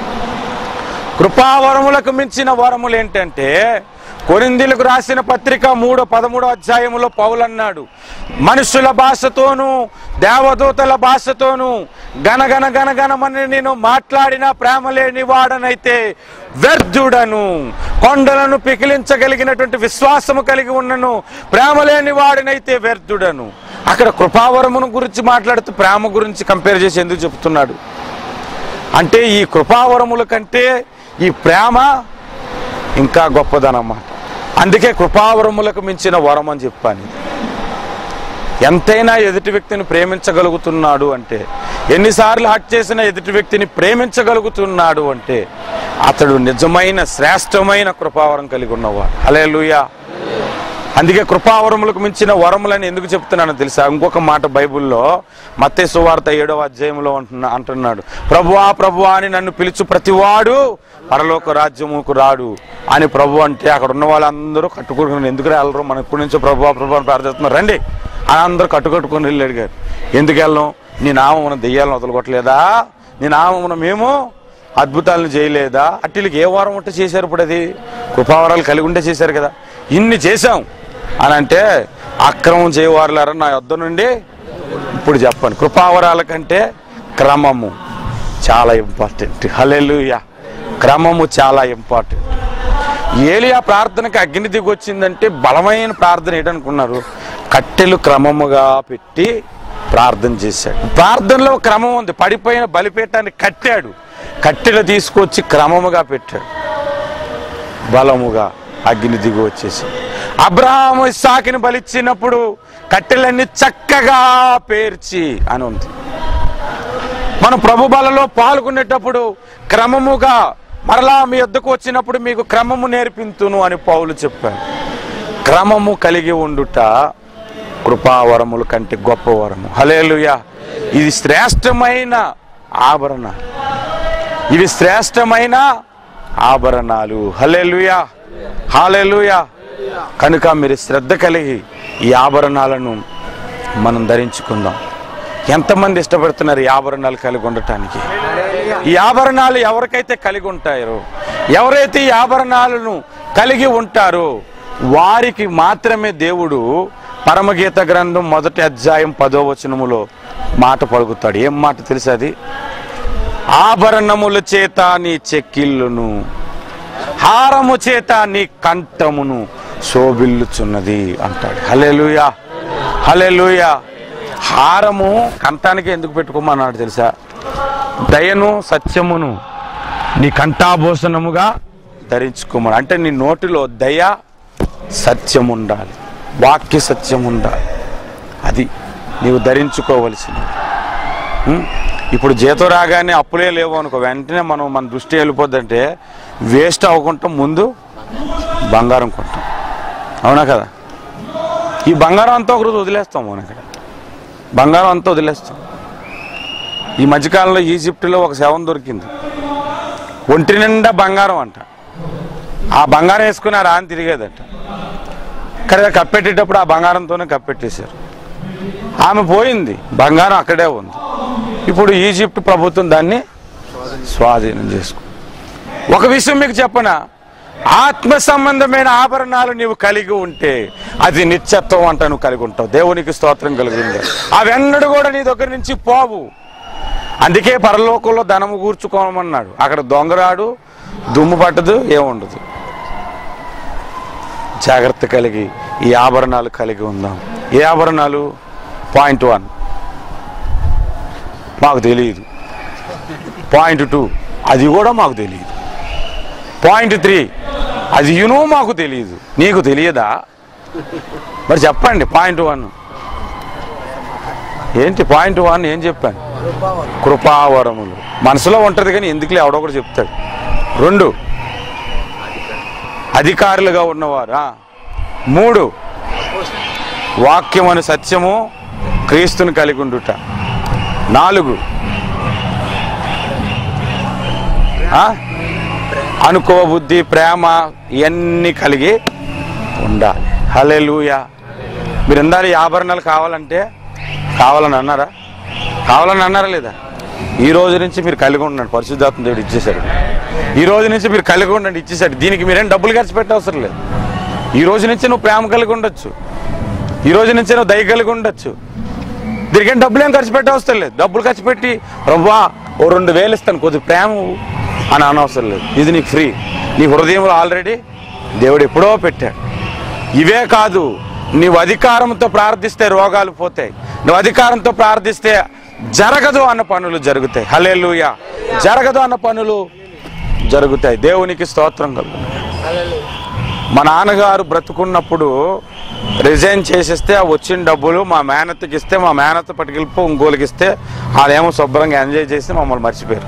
కృపావరములకు మించిన వరములు ఏంటంటే కొరిందీలకు రాసిన పత్రిక మూడో పదమూడో అధ్యాయములో పౌలు అన్నాడు మనుషుల భాషతోనూ దేవదూతల భాషతోనూ గనగన గనగనమని నేను మాట్లాడిన ప్రేమ లేని వాడనైతే వ్యర్థుడను కొండలను పికిలించగలిగినటువంటి విశ్వాసము కలిగి ఉన్నను ప్రేమ లేని వాడినైతే వ్యర్థుడను అక్కడ కృపావరమును గురించి మాట్లాడుతూ ప్రేమ గురించి కంపేర్ చేసి ఎందుకు చెప్తున్నాడు అంటే ఈ కృపావరముల కంటే ఈ ప్రేమ ఇంకా గొప్పదనమాట అందుకే కృపావరములకు మించిన వరం అని చెప్పాను ఎంతైనా ఎదుటి వ్యక్తిని ప్రేమించగలుగుతున్నాడు అంటే ఎన్నిసార్లు హట్ చేసిన ఎదుటి వ్యక్తిని ప్రేమించగలుగుతున్నాడు అంటే అతడు నిజమైన శ్రేష్టమైన కృపావరం కలిగి ఉన్నవాడు అలే అందుకే కృపావరములకు మించిన వరములని ఎందుకు చెప్తున్నానో తెలుసా ఇంకొక మాట బైబిల్లో మత్తే సువార్త ఏడవ అధ్యాయంలో అంటున్నా అంటున్నాడు ప్రభువా ప్రభువా అని నన్ను పిలుచు ప్రతివాడు పరలోక రాజ్యముకు రాడు అని ప్రభు అంటే అక్కడ ఉన్న వాళ్ళందరూ కట్టుకుంటున్నారు ఎందుకు వెళ్ళరు మనం ఇప్పటి నుంచో ప్రభువా ప్రభు అని ప్రార్థిస్తున్నారు రండి అని అందరూ కట్టుకట్టుకుని వెళ్ళి అడిగారు ఎందుకు వెళ్ళం నీ నామమున దెయ్యాలను వదలగొట్టలేదా నీ నామమున మేము అద్భుతాలను చేయలేదా అట్టిలకి ఏ వారం ఉంటే చేశారు ఇప్పుడు అది కృపావరాలు కలిగి ఉంటే చేశారు కదా ఇన్ని చేశాం అని అంటే అక్రమం చేయవారులారా నా యొద్ద నుండి ఇప్పుడు చెప్పండి కృపావరాల కంటే క్రమము చాలా ఇంపార్టెంట్ హలెలుయా క్రమము చాలా ఇంపార్టెంట్ ఏలియా ప్రార్థనకి అగ్ని దిగి వచ్చిందంటే బలమైన ప్రార్థన ఏంటనుకున్నారు కట్టెలు క్రమముగా పెట్టి ప్రార్థన చేశాడు ప్రార్థనలో క్రమం ఉంది పడిపోయిన బలిపీఠాన్ని కట్టాడు కట్టెలు తీసుకొచ్చి క్రమముగా పెట్టాడు బలముగా అగ్ని దిగి వచ్చేసి అబ్రహాము ఇస్సాకిని బలిచ్చినప్పుడు కట్టెలన్నీ చక్కగా పేర్చి అని ఉంది మనం ప్రభు బలలో పాల్గొనేటప్పుడు క్రమముగా మరలా మీ వద్దకు వచ్చినప్పుడు మీకు క్రమము నేర్పింతును అని పౌలు చెప్పారు క్రమము కలిగి ఉండుట కృపావరముల కంటే గొప్ప వరము హలేలుయా ఇది శ్రేష్టమైన ఆభరణ ఇవి శ్రేష్టమైన ఆభరణాలు హలేలుయా హాలెలుయా కనుక మీరు శ్రద్ధ కలిగి ఈ ఆభరణాలను మనం ధరించుకుందాం ఎంతమంది ఇష్టపడుతున్నారు ఈ ఆభరణాలు కలిగి ఉండటానికి ఈ ఆభరణాలు ఎవరికైతే కలిగి ఉంటారో ఎవరైతే ఈ ఆభరణాలను కలిగి ఉంటారో వారికి మాత్రమే దేవుడు పరమగీత గ్రంథం మొదటి అధ్యాయం పదో వచనములో మాట పలుకుతాడు ఏం మాట తెలుసా అది ఆభరణముల చేత నీ చెక్కిళ్ళును హారము చేత నీ కంఠమును శోభిల్లుచున్నది అంటాడు హలెలుయా హలెలుయా హారము కంఠానికి ఎందుకు పెట్టుకోమన్నాడు తెలుసా దయను సత్యమును నీ కంఠాభూషణముగా ధరించుకోమని అంటే నీ నోటిలో దయ సత్యం ఉండాలి వాక్య సత్యం ఉండాలి అది నీవు ధరించుకోవలసింది ఉం? ఇప్పుడు జీతం రాగానే అప్పులే లేవు అనుకో వెంటనే మనం మన దృష్టి వెళ్ళిపోద్దంటే వేస్ట్ అవ్వకుండా ముందు బంగారం కొంటాం అవునా కదా ఈ బంగారం అంతా ఒకరోజు వదిలేస్తాం మనం ఇక్కడ బంగారం అంతా వదిలేస్తాం ఈ మధ్యకాలంలో ఈజిప్టులో ఒక శవం దొరికింది ఒంటి నిండా బంగారం అంట ఆ బంగారం వేసుకుని ఆ రాని తిరిగేదట ఇక్కడ కప్పెట్టేటప్పుడు ఆ బంగారంతోనే కప్పెట్టేశారు ఆమె పోయింది బంగారం అక్కడే ఉంది ఇప్పుడు ఈజిప్ట్ ప్రభుత్వం దాన్ని స్వాధీనం చేసుకుంది ఒక విషయం మీకు చెప్పనా ఆత్మ సంబంధమైన ఆభరణాలు నీవు కలిగి ఉంటే అది నిత్యత్వం అంట నువ్వు కలిగి ఉంటావు దేవునికి స్తోత్రం కలిగింది అవెన్నడు కూడా నీ దగ్గర నుంచి పోవు అందుకే పరలోకంలో ధనము కూర్చుకోమన్నాడు అక్కడ దొంగరాడు దుమ్ము పట్టదు ఏముండదు జాగ్రత్త కలిగి ఈ ఆభరణాలు కలిగి ఉందాం ఏ ఆభరణాలు పాయింట్ వన్ మాకు తెలియదు పాయింట్ టూ అది కూడా మాకు తెలియదు పాయింట్ త్రీ అది యునో మాకు తెలియదు నీకు తెలియదా మరి చెప్పండి పాయింట్ వన్ ఏంటి పాయింట్ వన్ ఏం చెప్పాను కృపావరములు మనసులో ఉంటది కానీ ఎందుకులే ఎవడో కూడా చెప్తాడు రెండు అధికారులుగా ఉన్నవారు ఆ. మూడు వాక్యమను సత్యము క్రీస్తుని కలిగి ఉండుట నాలుగు ఆ? అనుకోవ బుద్ధి ప్రేమ ఇవన్నీ కలిగి ఉండాలి హలెలూయా మీరు ఇందాలి ఈ ఆభరణాలు కావాలంటే కావాలని అన్నారా కావాలని అన్నారా లేదా ఈ రోజు నుంచి మీరు కలిగి ఉండండి పరిశుద్ధాత్మ దేవుడు ఇచ్చేశాడు ఈ రోజు నుంచి మీరు కలిగి ఉండండి ఇచ్చేశాడు దీనికి మీరేం డబ్బులు ఖర్చు పెట్టే అవసరం లేదు ఈ రోజు నుంచి నువ్వు ప్రేమ కలిగి ఉండొచ్చు ఈ రోజు నుంచి నువ్వు దయ కలిగి ఉండొచ్చు దీనికి ఏం డబ్బులు ఏం ఖర్చు పెట్టే అవసరం లేదు డబ్బులు ఖర్చు పెట్టి రవ్వా ఓ రెండు వేలు ఇస్తాను కొద్ది ప్రేమ ఇవ్వు" అని అనవసరం లేదు ఇది నీకు ఫ్రీ నీ హృదయంలో ఆల్రెడీ దేవుడు ఎప్పుడో పెట్టాడు ఇవే కాదు నీవు అధికారంతో ప్రార్థిస్తే రోగాలు పోతాయి నువ్వు అధికారంతో ప్రార్థిస్తే జరగదు అన్న పనులు జరుగుతాయి హలేలుయ జరగదు అన్న పనులు జరుగుతాయి దేవునికి స్తోత్రం కలుగు మా నాన్నగారు బ్రతుకున్నప్పుడు రిజైన్ చేసేస్తే ఆ వచ్చిన డబ్బులు మా మేనత్తకి ఇస్తే మా మేనత్త పట్టుకెళ్ళిపో ఇంకోలికి ఇస్తే వాళ్ళేమో శుభ్రంగా ఎంజాయ్ చేసి మమ్మల్ని మర్చిపోయారు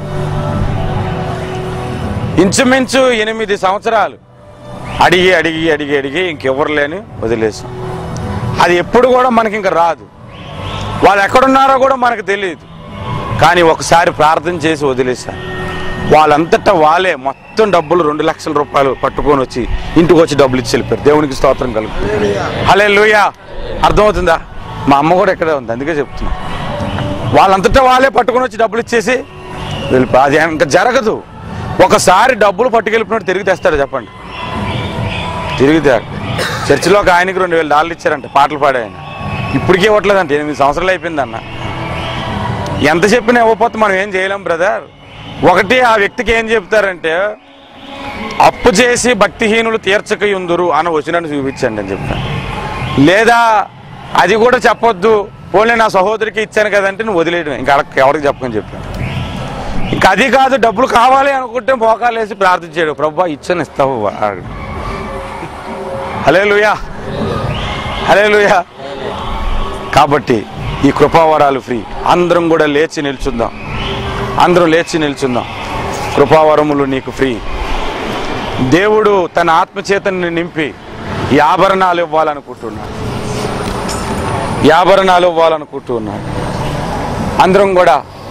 ఇంచుమించు ఎనిమిది సంవత్సరాలు అడిగి అడిగి అడిగి అడిగి ఇంకెవరు లేని వదిలేసాం అది ఎప్పుడు కూడా మనకి ఇంకా రాదు వాళ్ళు ఎక్కడున్నారో కూడా మనకు తెలియదు కానీ ఒకసారి ప్రార్థన చేసి వదిలేశాను వాళ్ళంతటా వాళ్ళే మొత్తం డబ్బులు రెండు లక్షల రూపాయలు పట్టుకొని వచ్చి ఇంటికి వచ్చి డబ్బులు ఇచ్చి వెళ్ళిపోయారు దేవునికి స్తోత్రం కలుగుతుంది హలే లూయా అర్థమవుతుందా మా అమ్మ కూడా ఇక్కడే ఉంది అందుకే చెప్తున్నా వాళ్ళంతటా వాళ్ళే పట్టుకొని వచ్చి డబ్బులు ఇచ్చేసి వెళ్ళిపో అది ఇంకా జరగదు ఒకసారి డబ్బులు పట్టుకెళ్ళిపోయినట్టు తిరిగి తెస్తాడు చెప్పండి తిరిగి తేడు చర్చిలో ఒక ఆయనకి రెండు వేల డాలర్లు ఇచ్చారంట పాటలు పాడే ఆయన ఇప్పటికే ఇవ్వట్లేదంట ఎనిమిది సంవత్సరాలు అయిపోయిందన్న ఎంత చెప్పినా ఇవ్వకపోతే మనం ఏం చేయలేం బ్రదర్ ఒకటి ఆ వ్యక్తికి ఏం చెప్తారంటే అప్పు చేసి భక్తిహీనులు తీర్చక ఉందురు అని వచ్చినట్టు చూపించండి అని చెప్తాను లేదా అది కూడా చెప్పొద్దు పోలే నా సహోదరికి ఇచ్చాను కదంటే నువ్వు వదిలేయడం ఇంకా అడగ- ఎవరికి చెప్పకని చెప్పాను ఇంకా అది కాదు డబ్బులు కావాలి అనుకుంటే మోకాలు వేసి ప్రార్థించాడు ప్రభా ఇచ్చాను ఇస్తావు హలే లుయా హలే లుయా కాబట్టి ఈ కృపావరాలు ఫ్రీ అందరం కూడా లేచి నిల్చుందాం అందరం లేచి నిల్చుందాం కృపావరములు నీకు ఫ్రీ దేవుడు తన ఆత్మచేతని నింపి ఈ ఆభరణాలు ఇవ్వాలనుకుంటున్నాడు ఈ ఆభరణాలు ఇవ్వాలనుకుంటున్నాడు అందరం కూడా